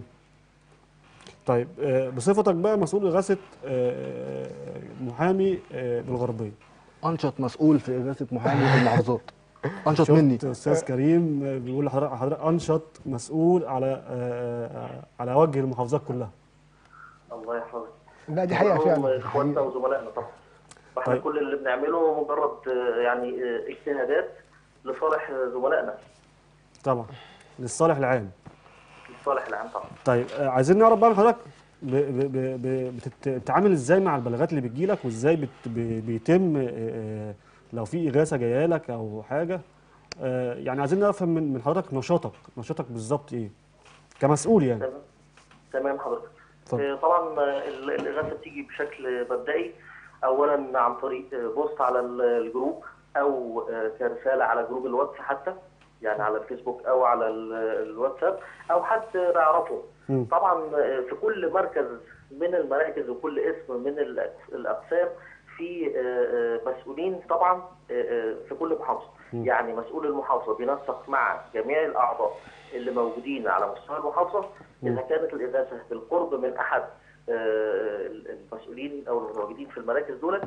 طيب آه، بصفتك بقى مسؤول إغاثة آه، محامي آه، بالغربية انشط مسؤول في اغاثه محامي في المحافظات انشط شفت مني أستاذ كريم آه، بيقول لحضرتك حضرتك أنشط مسؤول على آه، آه، على وجه المحافظات كلها الله يحفظك لا دي حقيقه كلهم فعلا اخواتنا وزملائنا طبعا واحنا طيب. كل اللي بنعمله مجرد آه، يعني آه، اجتهادات لصالح زملائنا طبعا للصالح العام لصالح العام طبعا طيب آه، عايزين نعرف بقى من حضرتك ب- ب- ب- ب- بتت- بتتعامل ازاي مع البلاغات اللي بتجيلك وازاي بت- ب- بيتم آه، آه، لو في إغاثة جايه لك أو حاجة آه، يعني عايزين نفهم من من حضرتك نشاطك نشاطك بالظبط إيه كمسؤول يعني تمام تمام حضرتك اتفضل. آه، طبعا آه، ال- الاغاثه بتيجي بشكل مبدئي اولا عن طريق آه، بوست على ال- الجروب او آه، كرساله على جروب الواتس حتى يعني على الفيسبوك او على ال- الواتساب او حد نعرفه مم. طبعا آه، في كل مركز من المراكز وكل اسم من الأق- الاقسام في آه، آه، مسؤولين طبعا آه، آه، في كل محافظه يعني مسؤول المحافظه بينسق مع جميع الاعضاء اللي موجودين على مستوى المحافظه اذا كانت الاغاثه بالقرب من احد آه، المسؤولين او الموجودين في المراكز دولت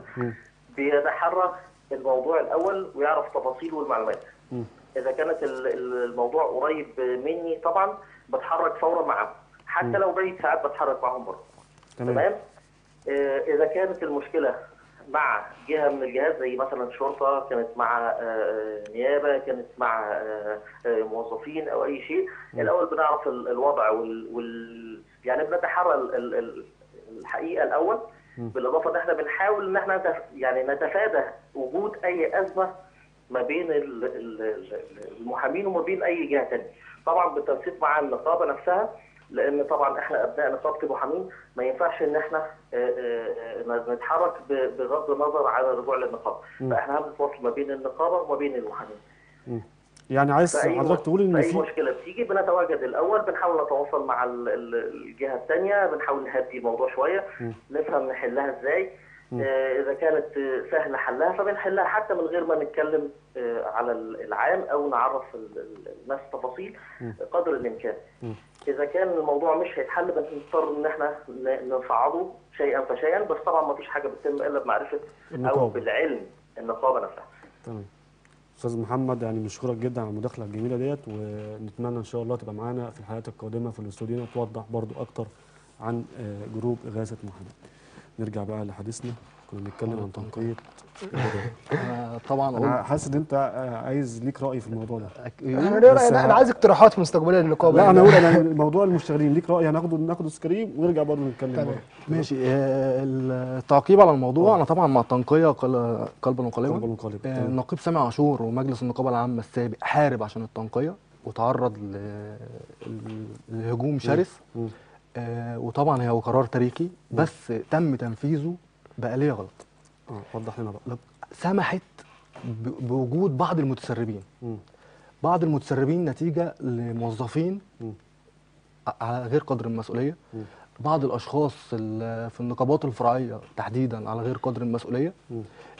بيتحرى الموضوع الاول ويعرف تفاصيله والمعلومات اذا كانت ال- ال- الموضوع قريب مني طبعا بتحرك فورا معاه حتى لو بعيد ساعات بتحرك معاهم برضه تمام تمام آه، اذا كانت المشكله مع جهه من الجهات زي مثلا شرطه كانت مع آه، نيابه كانت مع آه، آه، موظفين او اي شيء الاول بنعرف ال- الوضع وال, وال... يعني بنتحرى ال- ال- ال- الحقيقه الاول بالاضافه ان احنا بنحاول ان احنا نتف... يعني نتفادى وجود اي ازمه ما بين ال- ال- ال- المحامين وما بين اي جهه ثانيه طبعا بالتنسيق مع النقابه نفسها لان طبعا احنا ابناء نقابه المحامين ما ينفعش ان احنا آه، آه، آه، نتحرك ب- بغض النظر عن الرجوع للنقابه فاحنا بنتواصل ما بين النقابه وما بين المحامين يعني عايز فأي حضرتك تقول ان فأي في مشكله بتيجي بنتواجد الاول بنحاول نتواصل مع ال- ال- الجهه الثانيه بنحاول نهدي الموضوع شويه نفهم نحلها ازاي آه، اذا كانت آه، سهله حلها فبنحلها حتى من غير ما نتكلم آه، على ال- العام او نعرف ال- ال- الناس تفاصيل قدر الامكان اذا كان الموضوع مش هيتحل بنضطر ان احنا ن- نصعده شيئا فشيئا بس طبعا ما فيش حاجه بتتم الا بمعرفه او النقابة. بالعلم النقابه نفسها تمام استاذ محمد يعني بنشكرك جدا على المداخله الجميله ديت ونتمنى ان شاء الله تبقى معانا في الحلقات القادمه في الاستوديو توضح برضو اكتر عن آه، جروب اغاثه محمد نرجع بقى لحديثنا كنا بنتكلم عن تنقيه الهدايا. انا طبعا انا قلت حاسس ان انت آه، عايز ليك راي في الموضوع ده انا بس انا, أنا ه- عايز اقتراحات مستقبليه للنقابه لا يعني. انا اقول انا موضوع المشتغلين ليك راي هناخده ناخد السكريم ونرجع برضه نتكلم تمام. برضه. ماشي آه، التعقيب على الموضوع انا طبعا مع التنقيه قل- قلبا وقالبا قلبا وقالبا. آه، تمام. النقيب سامي عاشور ومجلس النقابه العامه السابق حارب عشان التنقيه وتعرض ل- ل- لهجوم شرس مم. آه، وطبعا هو قرار تاريخي بس تم تنفيذه بآلية غلط اه وضح لنا بقى سمحت ب- بوجود بعض المتسربين مم. بعض المتسربين نتيجه لموظفين مم. ع- على غير قدر المسؤوليه مم. بعض الاشخاص ال- في النقابات الفرعيه تحديدا على غير قدر المسؤوليه مم.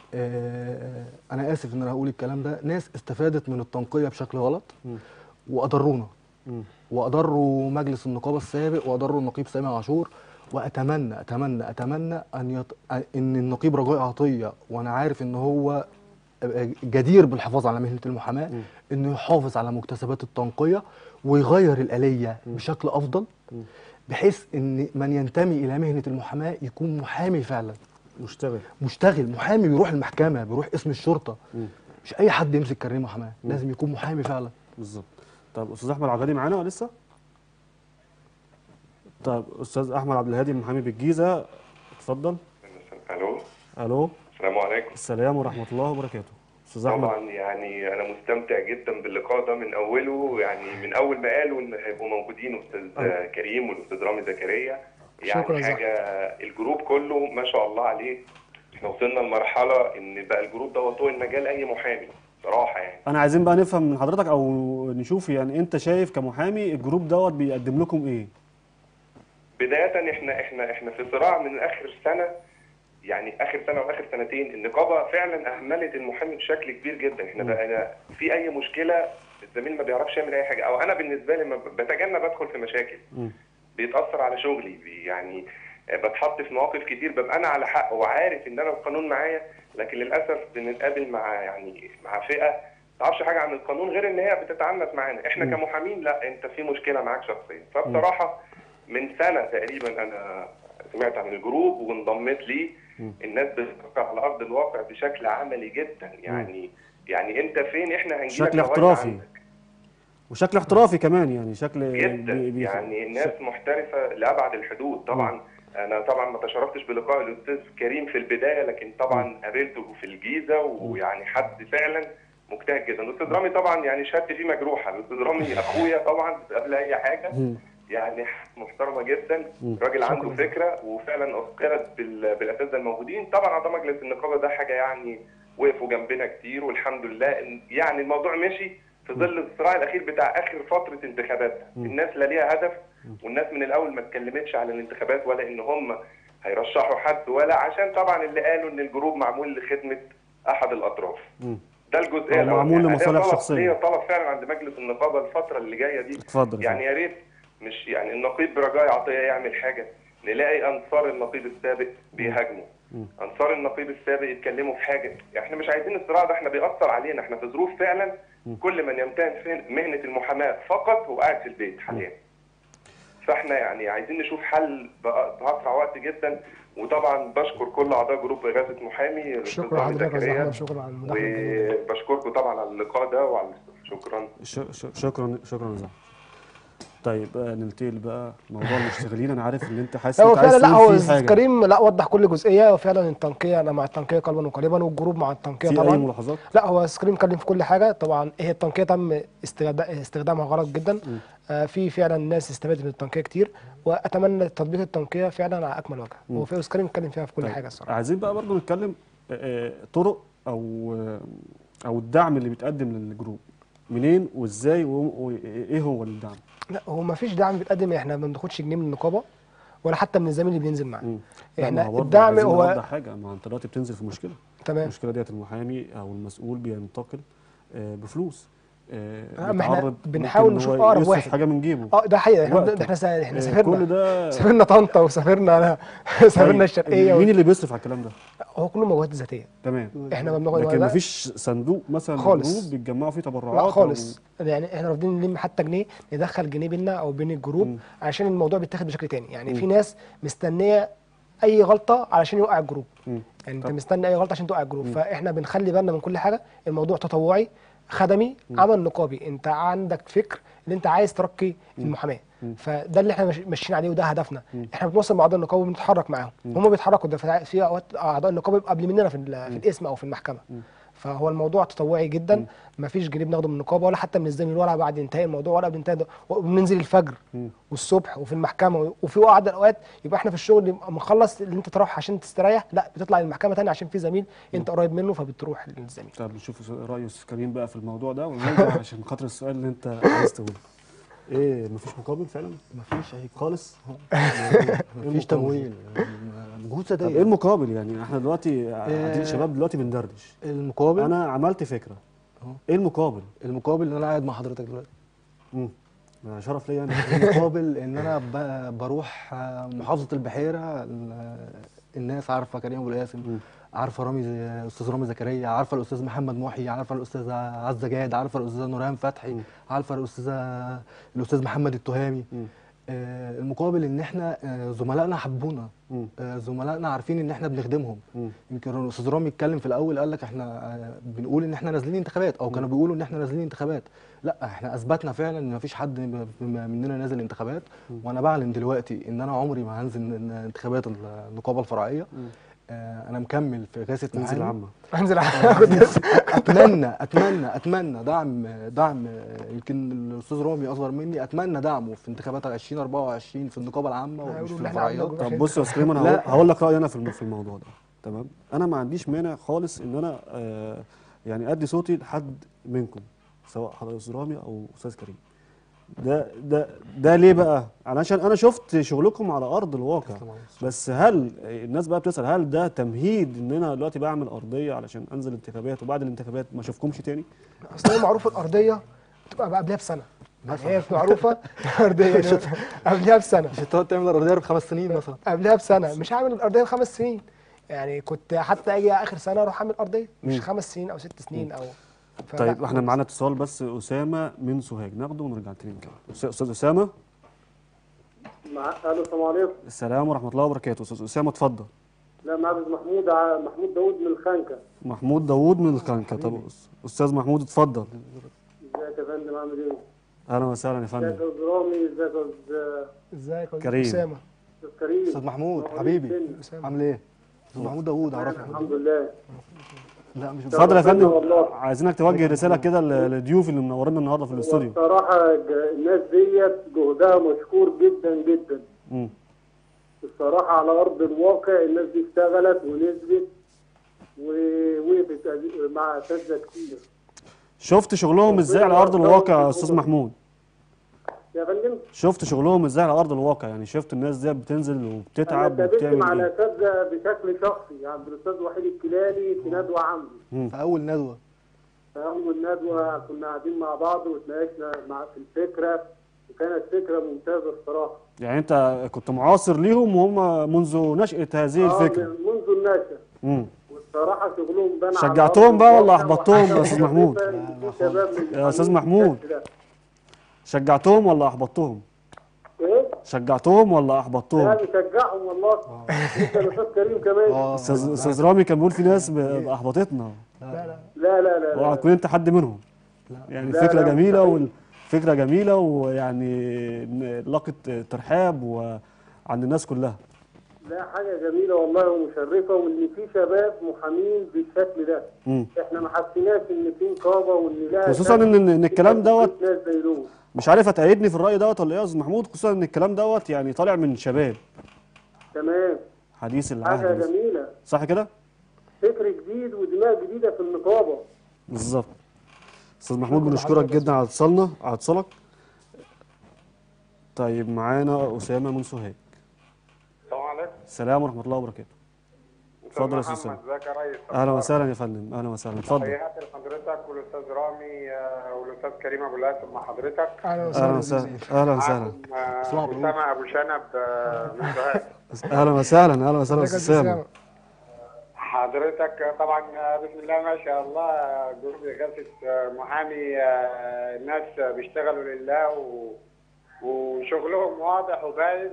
آه، انا اسف ان انا هقول الكلام ده ناس استفادت من التنقيه بشكل غلط مم. واضرونا مم. واضروا مجلس النقابه السابق واضروا النقيب سامي عاشور واتمنى اتمنى اتمنى ان يط... ان النقيب رجاء عطيه وانا عارف ان هو جدير بالحفاظ على مهنه المحاماه انه يحافظ على مكتسبات التنقيه ويغير الاليه بشكل افضل بحيث ان من ينتمي الى مهنه المحاماه يكون محامي فعلا مشتغل مشتغل محامي بيروح المحكمه بيروح اسم الشرطه مم. مش اي حد يمسك كارنيه محاماه لازم يكون محامي فعلا بالظبط طب استاذ احمد عبد الهادي معانا ولا لسه طب استاذ احمد عبد الهادي محامي بالجيزه اتفضل الو الو السلام عليكم السلام ورحمه الله وبركاته استاذ احمد طبعا يعني انا مستمتع جدا باللقاء ده من اوله يعني من اول ما قالوا ان هيبقوا موجودين استاذ كريم والاستاذ رامي زكريا يعني شكرا يا حاجه الجروب كله ما شاء الله عليه احنا وصلنا لمرحله ان بقى الجروب ده هو طوق المجال اي محامي صراحه يعني انا عايزين بقى نفهم من حضرتك او نشوف يعني انت شايف كمحامي الجروب دوت بيقدم لكم ايه بدايه احنا احنا احنا في صراع من اخر سنه يعني اخر سنه واخر سنتين النقابه فعلا اهملت المحامي بشكل كبير جدا احنا بقى في اي مشكله الزميل ما بيعرفش يعمل اي حاجه او انا بالنسبه لي ما ب- بتجنب ادخل في مشاكل مم. بيتاثر على شغلي بي- يعني بتحط في مواقف كتير ببقى انا على حق وعارف ان انا القانون معايا لكن للاسف بنتقابل مع يعني مع فئه ما تعرفش حاجه عن القانون غير ان هي بتتعنت معانا احنا كمحامين لا انت في مشكله معاك شخصيا فبصراحه من سنه تقريبا انا سمعت عن الجروب وانضميت ليه الناس بتفكر على ارض الواقع بشكل عملي جدا يعني يعني انت فين احنا هنجيلك شكل لغاية احترافي عندك. وشكل احترافي كمان يعني شكل جدا بي- بي- يعني ناس محترفه لابعد الحدود طبعا انا طبعا ما تشرفتش بلقاء الاستاذ كريم في البدايه لكن طبعا قابلته في الجيزه ويعني حد فعلا مجتهد جدا الاستاذ رامي طبعا يعني شهادتي فيه مجروحه الاستاذ رامي اخويا طبعا قبل اي حاجه يعني محترمه جدا راجل عنده فكره وفعلا اذكرت بال- بالاساتذه الموجودين طبعا اعضاء مجلس النقابه ده حاجه يعني وقفوا جنبنا كتير والحمد لله إن- يعني الموضوع مشي في ظل الصراع الاخير بتاع اخر فتره انتخابات الناس لا ليها هدف والناس من الاول ما اتكلمتش على الانتخابات ولا ان هم هيرشحوا حد ولا عشان طبعا اللي قالوا ان الجروب معمول لخدمه احد الاطراف مم. ده الجزئيه أو الأولانية. معمول يعني لمصالح ده طلب- شخصية. ليا طلب فعلا عند مجلس النقابه الفتره اللي جايه دي اتفضل يا يعني يا ريت مش يعني النقيب برجاء عطيه يعمل حاجه نلاقي انصار النقيب السابق بيهاجموا انصار النقيب السابق يتكلموا في حاجه يعني احنا مش عايزين الصراع ده احنا بيأثر علينا احنا في ظروف فعلا كل من يمتهن في مهنه المحاماه فقط هو قاعد في البيت حاليا فاحنا يعني عايزين نشوف حل بأ- باسرع وقت جدا وطبعا بشكر كل اعضاء جروب اغاثه محامي الأستاذ شكرا رامي لحضرتك يا أستاذ زكريا. احمد شكرا على المداخله الجميلة. وبشكركم طبعا على اللقاء ده وعلى شكرا ش- ش- شكرا شكرا يا زعما. طيب آه، ننتقل بقى موضوع المشتغلين انا عارف ان انت حاسس هو انت عايز فعلا لا تقول هو فيه حاجه كريم لا وضح كل جزئيه وفعلا التنقيه انا مع التنقيه قلبا وقالبا والجروب مع التنقيه في اي طبعا ملاحظات لا هو سكريم اتكلم في كل حاجه طبعا هي التنقيه تم استخدا- استخدامها غلط جدا آه في فعلا ناس استفادت من التنقيه كتير واتمنى تطبيق التنقيه فعلا على اكمل وجه هو في سكريم اتكلم فيها في كل طيب، حاجه الصراحه عايزين بقى برضو نتكلم آه، آه، طرق او آه، او الدعم اللي بيتقدم للجروب منين وازاي و- وايه هو الدعم لا هو ما فيش دعم بيتقدم احنا ما بناخدش جنيه من النقابه ولا حتى من الزميل اللي بينزل معاه مم. لا، ما احنا هو برضو الدعم عايزين هو نوضح حاجه ما انت دلوقتي بتنزل في مشكله تمام المشكله ديت المحامي او المسؤول بينتقل آه، بفلوس آه، آه، ما إحنا بيتعرض بنحاول ممكن إن نشوف هو أقرب يصرف واحد. حاجه من جيبه اه ده حقيقه احنا وقته. احنا سا- احنا آه، سافرنا كل ده سافرنا طنطا وسافرنا انا سافرنا طيب، الشرقيه مين و... اللي بيصرف على الكلام ده هو كله مواد ذاتيه تمام احنا ما بناخد لكن لا- مفيش صندوق مثلا خالص. للجروب بيتجمعوا فيه تبرعات لا أو- خالص يعني احنا رافضين نلم حتى جنيه ندخل جنيه بينا او بين الجروب مم. عشان الموضوع بيتاخد بشكل تاني يعني مم. في ناس مستنيه اي غلطه علشان يوقع الجروب مم. يعني انت طب. مستني اي غلطه عشان توقع الجروب فاحنا بنخلي بالنا من كل حاجه الموضوع تطوعي خدمي عمل نقابي انت عندك فكر ان انت عايز ترقي المحاماه فده اللي احنا ماشي- ماشيين عليه وده هدفنا احنا بنوصل مع اعضاء النقابه وبنتحرك معاهم هم بيتحركوا ده في في اوقات اعضاء النقابه بيبقوا قبل مننا في, ال- في الاسم او في المحكمه فهو الموضوع تطوعي جدا ما فيش جنيه بناخده من النقابه ولا حتى من الزميل ولا بعد انتهاء الموضوع ولا قبل انتهاء ده. وبننزل الفجر والصبح وفي المحكمه وفي بعض الاوقات يبقى احنا في الشغل يبقى مخلص اللي انت تروح عشان تستريح لا بتطلع المحكمه تاني عشان في زميل انت قريب منه فبتروح للزميل طب نشوف راي استاذ كريم بقى في الموضوع ده ونرجع عشان خاطر السؤال اللي انت عايز تقوله ايه مفيش مقابل فعلا مفيش اي خالص مفيش تمويل مجهود طب ايه ذاتيه المقابل يعني احنا دلوقتي قاعدين شباب دلوقتي بندردش المقابل انا عملت فكره أهو. ايه المقابل المقابل ان انا قاعد مع حضرتك دلوقتي امم ده شرف ليا انا المقابل ان انا ب- بروح آه، محافظه البحيره ال- الناس عارفه كريم ابو القاسم عارفه رامي ز- استاذ رامي زكريا عارفه الاستاذ محمد محي عارفه الاستاذه عزه جاد عارفه الاستاذه نوران فتحي عارفه الاستاذه الاستاذ محمد التهامي آه، المقابل ان احنا آه، زملائنا حبونا مم. آه، زملائنا عارفين ان احنا بنخدمهم مم. يمكن الاستاذ رامي اتكلم في الاول قال لك احنا آه، بنقول ان احنا نازلين انتخابات او كانوا بيقولوا ان احنا نازلين انتخابات لا احنا اثبتنا فعلا ان مفيش حد م- م- مننا نازل انتخابات وانا بعلن دلوقتي ان انا عمري ما هنزل ن- انتخابات النقابه الفرعيه آه، انا مكمل في غاثه تنزل محامي عامه انزل كنت اتمنى اتمنى اتمنى دعم دعم يمكن الاستاذ رامي اصغر مني اتمنى دعمه في انتخابات 2024 في النقابه العامه ومش هيقولوا في إن إحنا عندنا الفرعيات جروب. طب بص يا استاذ كريم انا لا. هقول- هقول لك رايي انا في الم- في الموضوع ده تمام انا ما عنديش مانع خالص ان انا آه يعني ادي صوتي لحد منكم سواء حضرتك استاذ رامي او استاذ كريم ده ده ده ليه بقى علشان انا شفت شغلكم على ارض الواقع بس هل الناس بقى بتسال هل ده تمهيد ان انا دلوقتي بعمل ارضيه علشان انزل انتخابات وبعد الانتخابات ما اشوفكمش تاني اصل هي معروف الارضيه بتبقى بقى قبلها بسنه يعني هي معروفه الارضيه يعني قبلها بسنه مش هتقعد تعمل الارضيه بخمس سنين مثلا قبلها بسنه مش هعمل الارضيه بخمس سنين يعني كنت حتى اجي اخر سنه اروح اعمل ارضيه مش مم. خمس سنين او ست سنين او فلا، طيب احنا خالص. معانا اتصال بس اسامه من سوهاج ناخده ونرجع تاني نكمل أستاذ- استاذ اسامه مع الو السلام عليكم السلام ورحمه الله وبركاته استاذ اسامه اتفضل لا معبد محمود ع- محمود داوود من الخنكه محمود داوود من الكنكه طب أس- استاذ محمود اتفضل ازيك يا فندم عامل ايه؟ اهلا وسهلا يا ازيك فندم يا استاذ رامي ازيك يا استاذ ازيك يا كريم. اسامه أستاذ كريم استاذ محمود نورين حبيبي الدنيا. اسامه عامل ايه استاذ محمود داوود اعرفك الحمد لله لا مش اتفضل يا ربنا فندم والله. عايزينك توجه رساله كده ل- للضيوف اللي منورنا النهارده في الاستوديو الصراحه ج- الناس ديت جهدها مشكور جدا جدا مم. الصراحه على ارض الواقع الناس دي اشتغلت ونزلت ووقفت أد- مع اساتذه كتير شفت شغلهم ازاي على ارض الواقع يا استاذ محمود يا فندم شفت شغلهم ازاي على ارض الواقع يعني شفت الناس دي بتنزل انا وبتتعب تقابلت مع وبتعمل ايه الاساتذه بشكل شخصي عند الاستاذ وحيد الكلالي في ندوه عندي في اول ندوه في اول ندوه كنا قاعدين مع بعض وتناقشنا مع في الفكره وكانت فكره ممتازه الصراحه يعني انت كنت معاصر ليهم وهم منذ نشأة هذه آه، الفكرة من- منذ النشأة مم. والصراحه شغلهم بان على شجعتهم أرض بقى ولا الواقع أحبطتهم يا وحاجة أستاذ محمود؟ مشرفة إن في شباب من يا أستاذ المحامين محمود. بالشكل ده. شجعتهم ولا احبطتهم ايه؟ شجعتهم ولا لا احبطتهم بشجعهم والله انت الاستاذ كريم كمان استاذ استاذ رامي كان بيقول في ناس ب- احبطتنا لا لا لا لا وهتكون انت حد منهم يعني لا، فكره لا، جميله مستحيل. والفكره جميله ويعني لقت ترحاب وعند الناس كلها لا حاجه جميله والله ومشرفه وان في شباب محامين بالشكل ده مم. احنا ما حسيناش ان في نقابه وان لا خصوصا ان ان إن الكلام دوت ناس زي دول مش عارف هتأيدني في الرأي دوت ولا ايه يا استاذ محمود خصوصا ان الكلام دوت يعني طالع من شباب تمام حديث حاجه العهد بس. جميله صح كده فكر جديد ودماغ جديده في النقابه بالظبط استاذ محمود بنشكرك جدا على اتصالنا على اتصالك طيب معانا اسامه من سوهاج السلام عليكم السلام ورحمه الله وبركاته اتفضل يا استاذ محمد اسامه ازيك يا ريس اهلا وسهلا يا فندم اهلا وسهلا اتفضل تحياتي لحضرتك والاستاذ رامي آه، والاستاذ كريم ابو الاسد مع حضرتك اهلا اهلا وسهلا وسهلا اهلا وسهلا معاكم آه، اسامه ابو شنب آه، من سوهاج اهلا وسهلا اهلا وسهلا ازيك يا استاذ أستاذ اسامه أسامة؟ حضرتك طبعا آه، بسم الله ما شاء الله آه، جروب إغاثة آه، محامي آه، ناس بيشتغلوا لله و... وشغلهم واضح وباين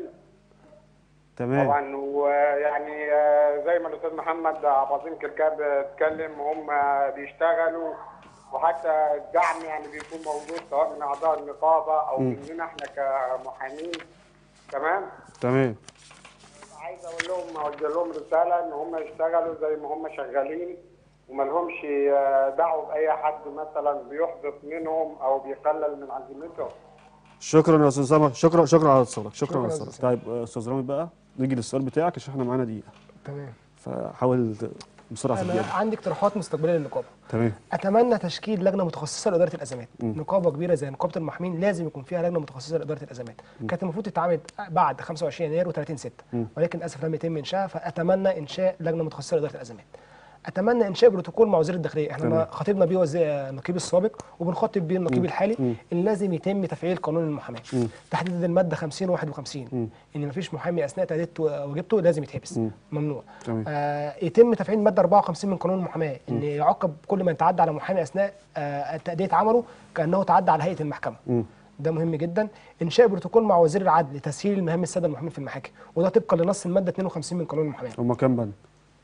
تمام طبعا ويعني آه، زي ما الاستاذ محمد عبد العظيم كركاب اتكلم هم بيشتغلوا وحتى الدعم يعني بيكون موجود سواء من اعضاء النقابه او مم. مننا احنا كمحامين تمام تمام عايز اقول لهم اوجه لهم رساله ان هم يشتغلوا زي ما هم شغالين وما لهمش آه، دعوه باي حد مثلا بيحبط منهم او بيقلل من عزيمتهم شكرا يا استاذ اسامه شكرا شكرا على اتصالك شكرا شكرا على يا اتصالك أستاذ طيب آه، استاذ رامي بقى نيجي للسؤال بتاعك عشان احنا معانا دقيقه تمام فحاول ت- بسرعه في انا الدقيقه عندي اقتراحات مستقبليه للنقابه تمام اتمنى تشكيل لجنه متخصصه لاداره الازمات نقابه كبيره زي نقابه المحامين لازم يكون فيها لجنه متخصصه لاداره الازمات كانت المفروض تتعمل بعد 25 يناير و30 6 ولكن للاسف لم يتم انشائها فاتمنى انشاء لجنه متخصصه لاداره الازمات اتمنى انشاء بروتوكول مع وزير الداخليه احنا تمام. خاطبنا بيه وزير النقيب السابق وبنخاطب بيه النقيب الحالي ان لازم يتم تفعيل قانون المحاماه تحديد الماده 50 و51 ان مفيش محامي اثناء تاديه واجبته لازم يتحبس ممنوع تمام. آه يتم تفعيل الماده 54 من قانون المحاماه ان يعاقب كل من يتعدى على محامي اثناء آه تاديه عمله كانه تعدى على هيئه المحكمه ده مهم جدا انشاء بروتوكول مع وزير العدل لتسهيل المهام الساده المحامين في المحاكم وده طبقا لنص الماده 52 من قانون المحاماه هما كام بند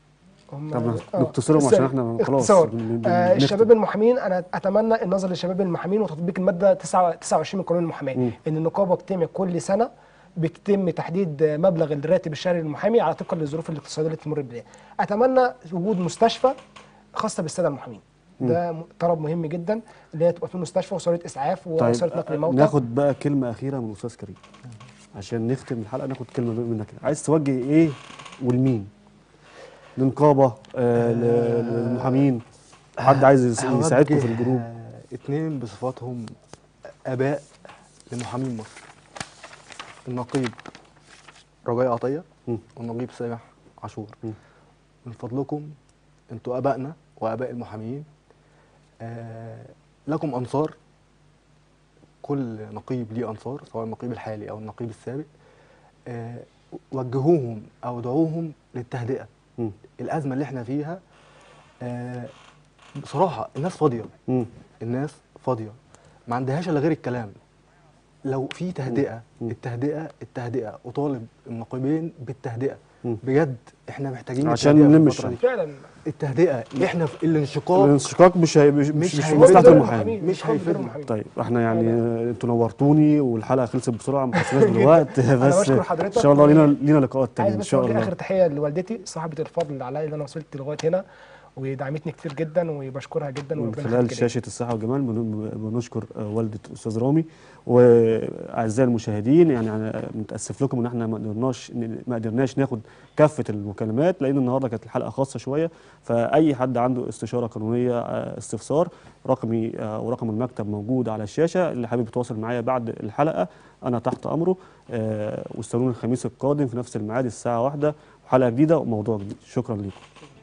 هم طب آه، نختصرهم عشان احنا خلاص اختصار بن- بن- آه بنختم. الشباب المحامين انا اتمنى النظر للشباب المحامين وتطبيق الماده 9 29 من قانون المحاماه ان النقابه بتعمل كل سنه بيتم تحديد مبلغ الراتب الشهري للمحامي على طبقا للظروف الاقتصاديه اللي تمر بها اتمنى وجود مستشفى خاصه بالساده المحامين ده م- طلب مهم جدا اللي هي تبقى في مستشفى وصاله اسعاف طيب وصاله نقل آه، موتى ناخد بقى كلمه اخيره من الاستاذ كريم عشان نختم الحلقه ناخد كلمه منك كده عايز توجه ايه ولمين للنقابه آه ل- للمحامين حد عايز يس- هوجه، يساعدكم في الجروب آه، اتنين بصفاتهم اباء لمحامين مصر النقيب رجاء عطيه مم. والنقيب سامح عاشور مم. من فضلكم انتوا ابائنا واباء المحامين آه لكم انصار كل نقيب ليه انصار سواء النقيب الحالي او النقيب السابق آه وجهوهم او ادعوهم للتهدئه مم. الازمه اللي احنا فيها آه بصراحه الناس فاضيه مم. الناس فاضيه ما عندهاش الا غير الكلام لو في تهدئه مم. التهدئه التهدئه اطالب النقيبين بالتهدئه مم. بجد احنا محتاجين عشان التهدئة في نلم الفترة الشمل. دي. فعلا التهدئه احنا في الانشقاق الانشقاق مش هي مش, مش, مش مش في هيفيدنا. مصلحه دور المحامي المحامين، مش دور هيفيدنا. المحامين. طيب احنا يعني آه، انتوا نورتوني والحلقه خلصت بسرعه ما خلصناش بالوقت بس بشكر حضرتك ان شاء الله و- لينا لينا لقاءات تانية عايز ان بس شاء اوجه الله اخر تحيه لوالدتي صاحبه الفضل عليا اللي انا وصلت لغايه هنا ودعمتني كتير جدا وبشكرها جدا من وربنا خلال يخليك ليا. شاشة الصحة والجمال بن- بنشكر آه، والدة أستاذ رامي وأعزائي المشاهدين يعني أنا متأسف لكم إن إحنا ما قدرناش ما قدرناش ناخد كافة المكالمات لأن النهاردة كانت الحلقة خاصة شوية فأي حد عنده استشارة قانونية آه، استفسار رقمي آه، ورقم المكتب موجود على الشاشة اللي حابب يتواصل معايا بعد الحلقة أنا تحت أمره آه، واستنوني الخميس القادم في نفس الميعاد الساعة واحدة وحلقة جديدة وموضوع جديد شكرا لكم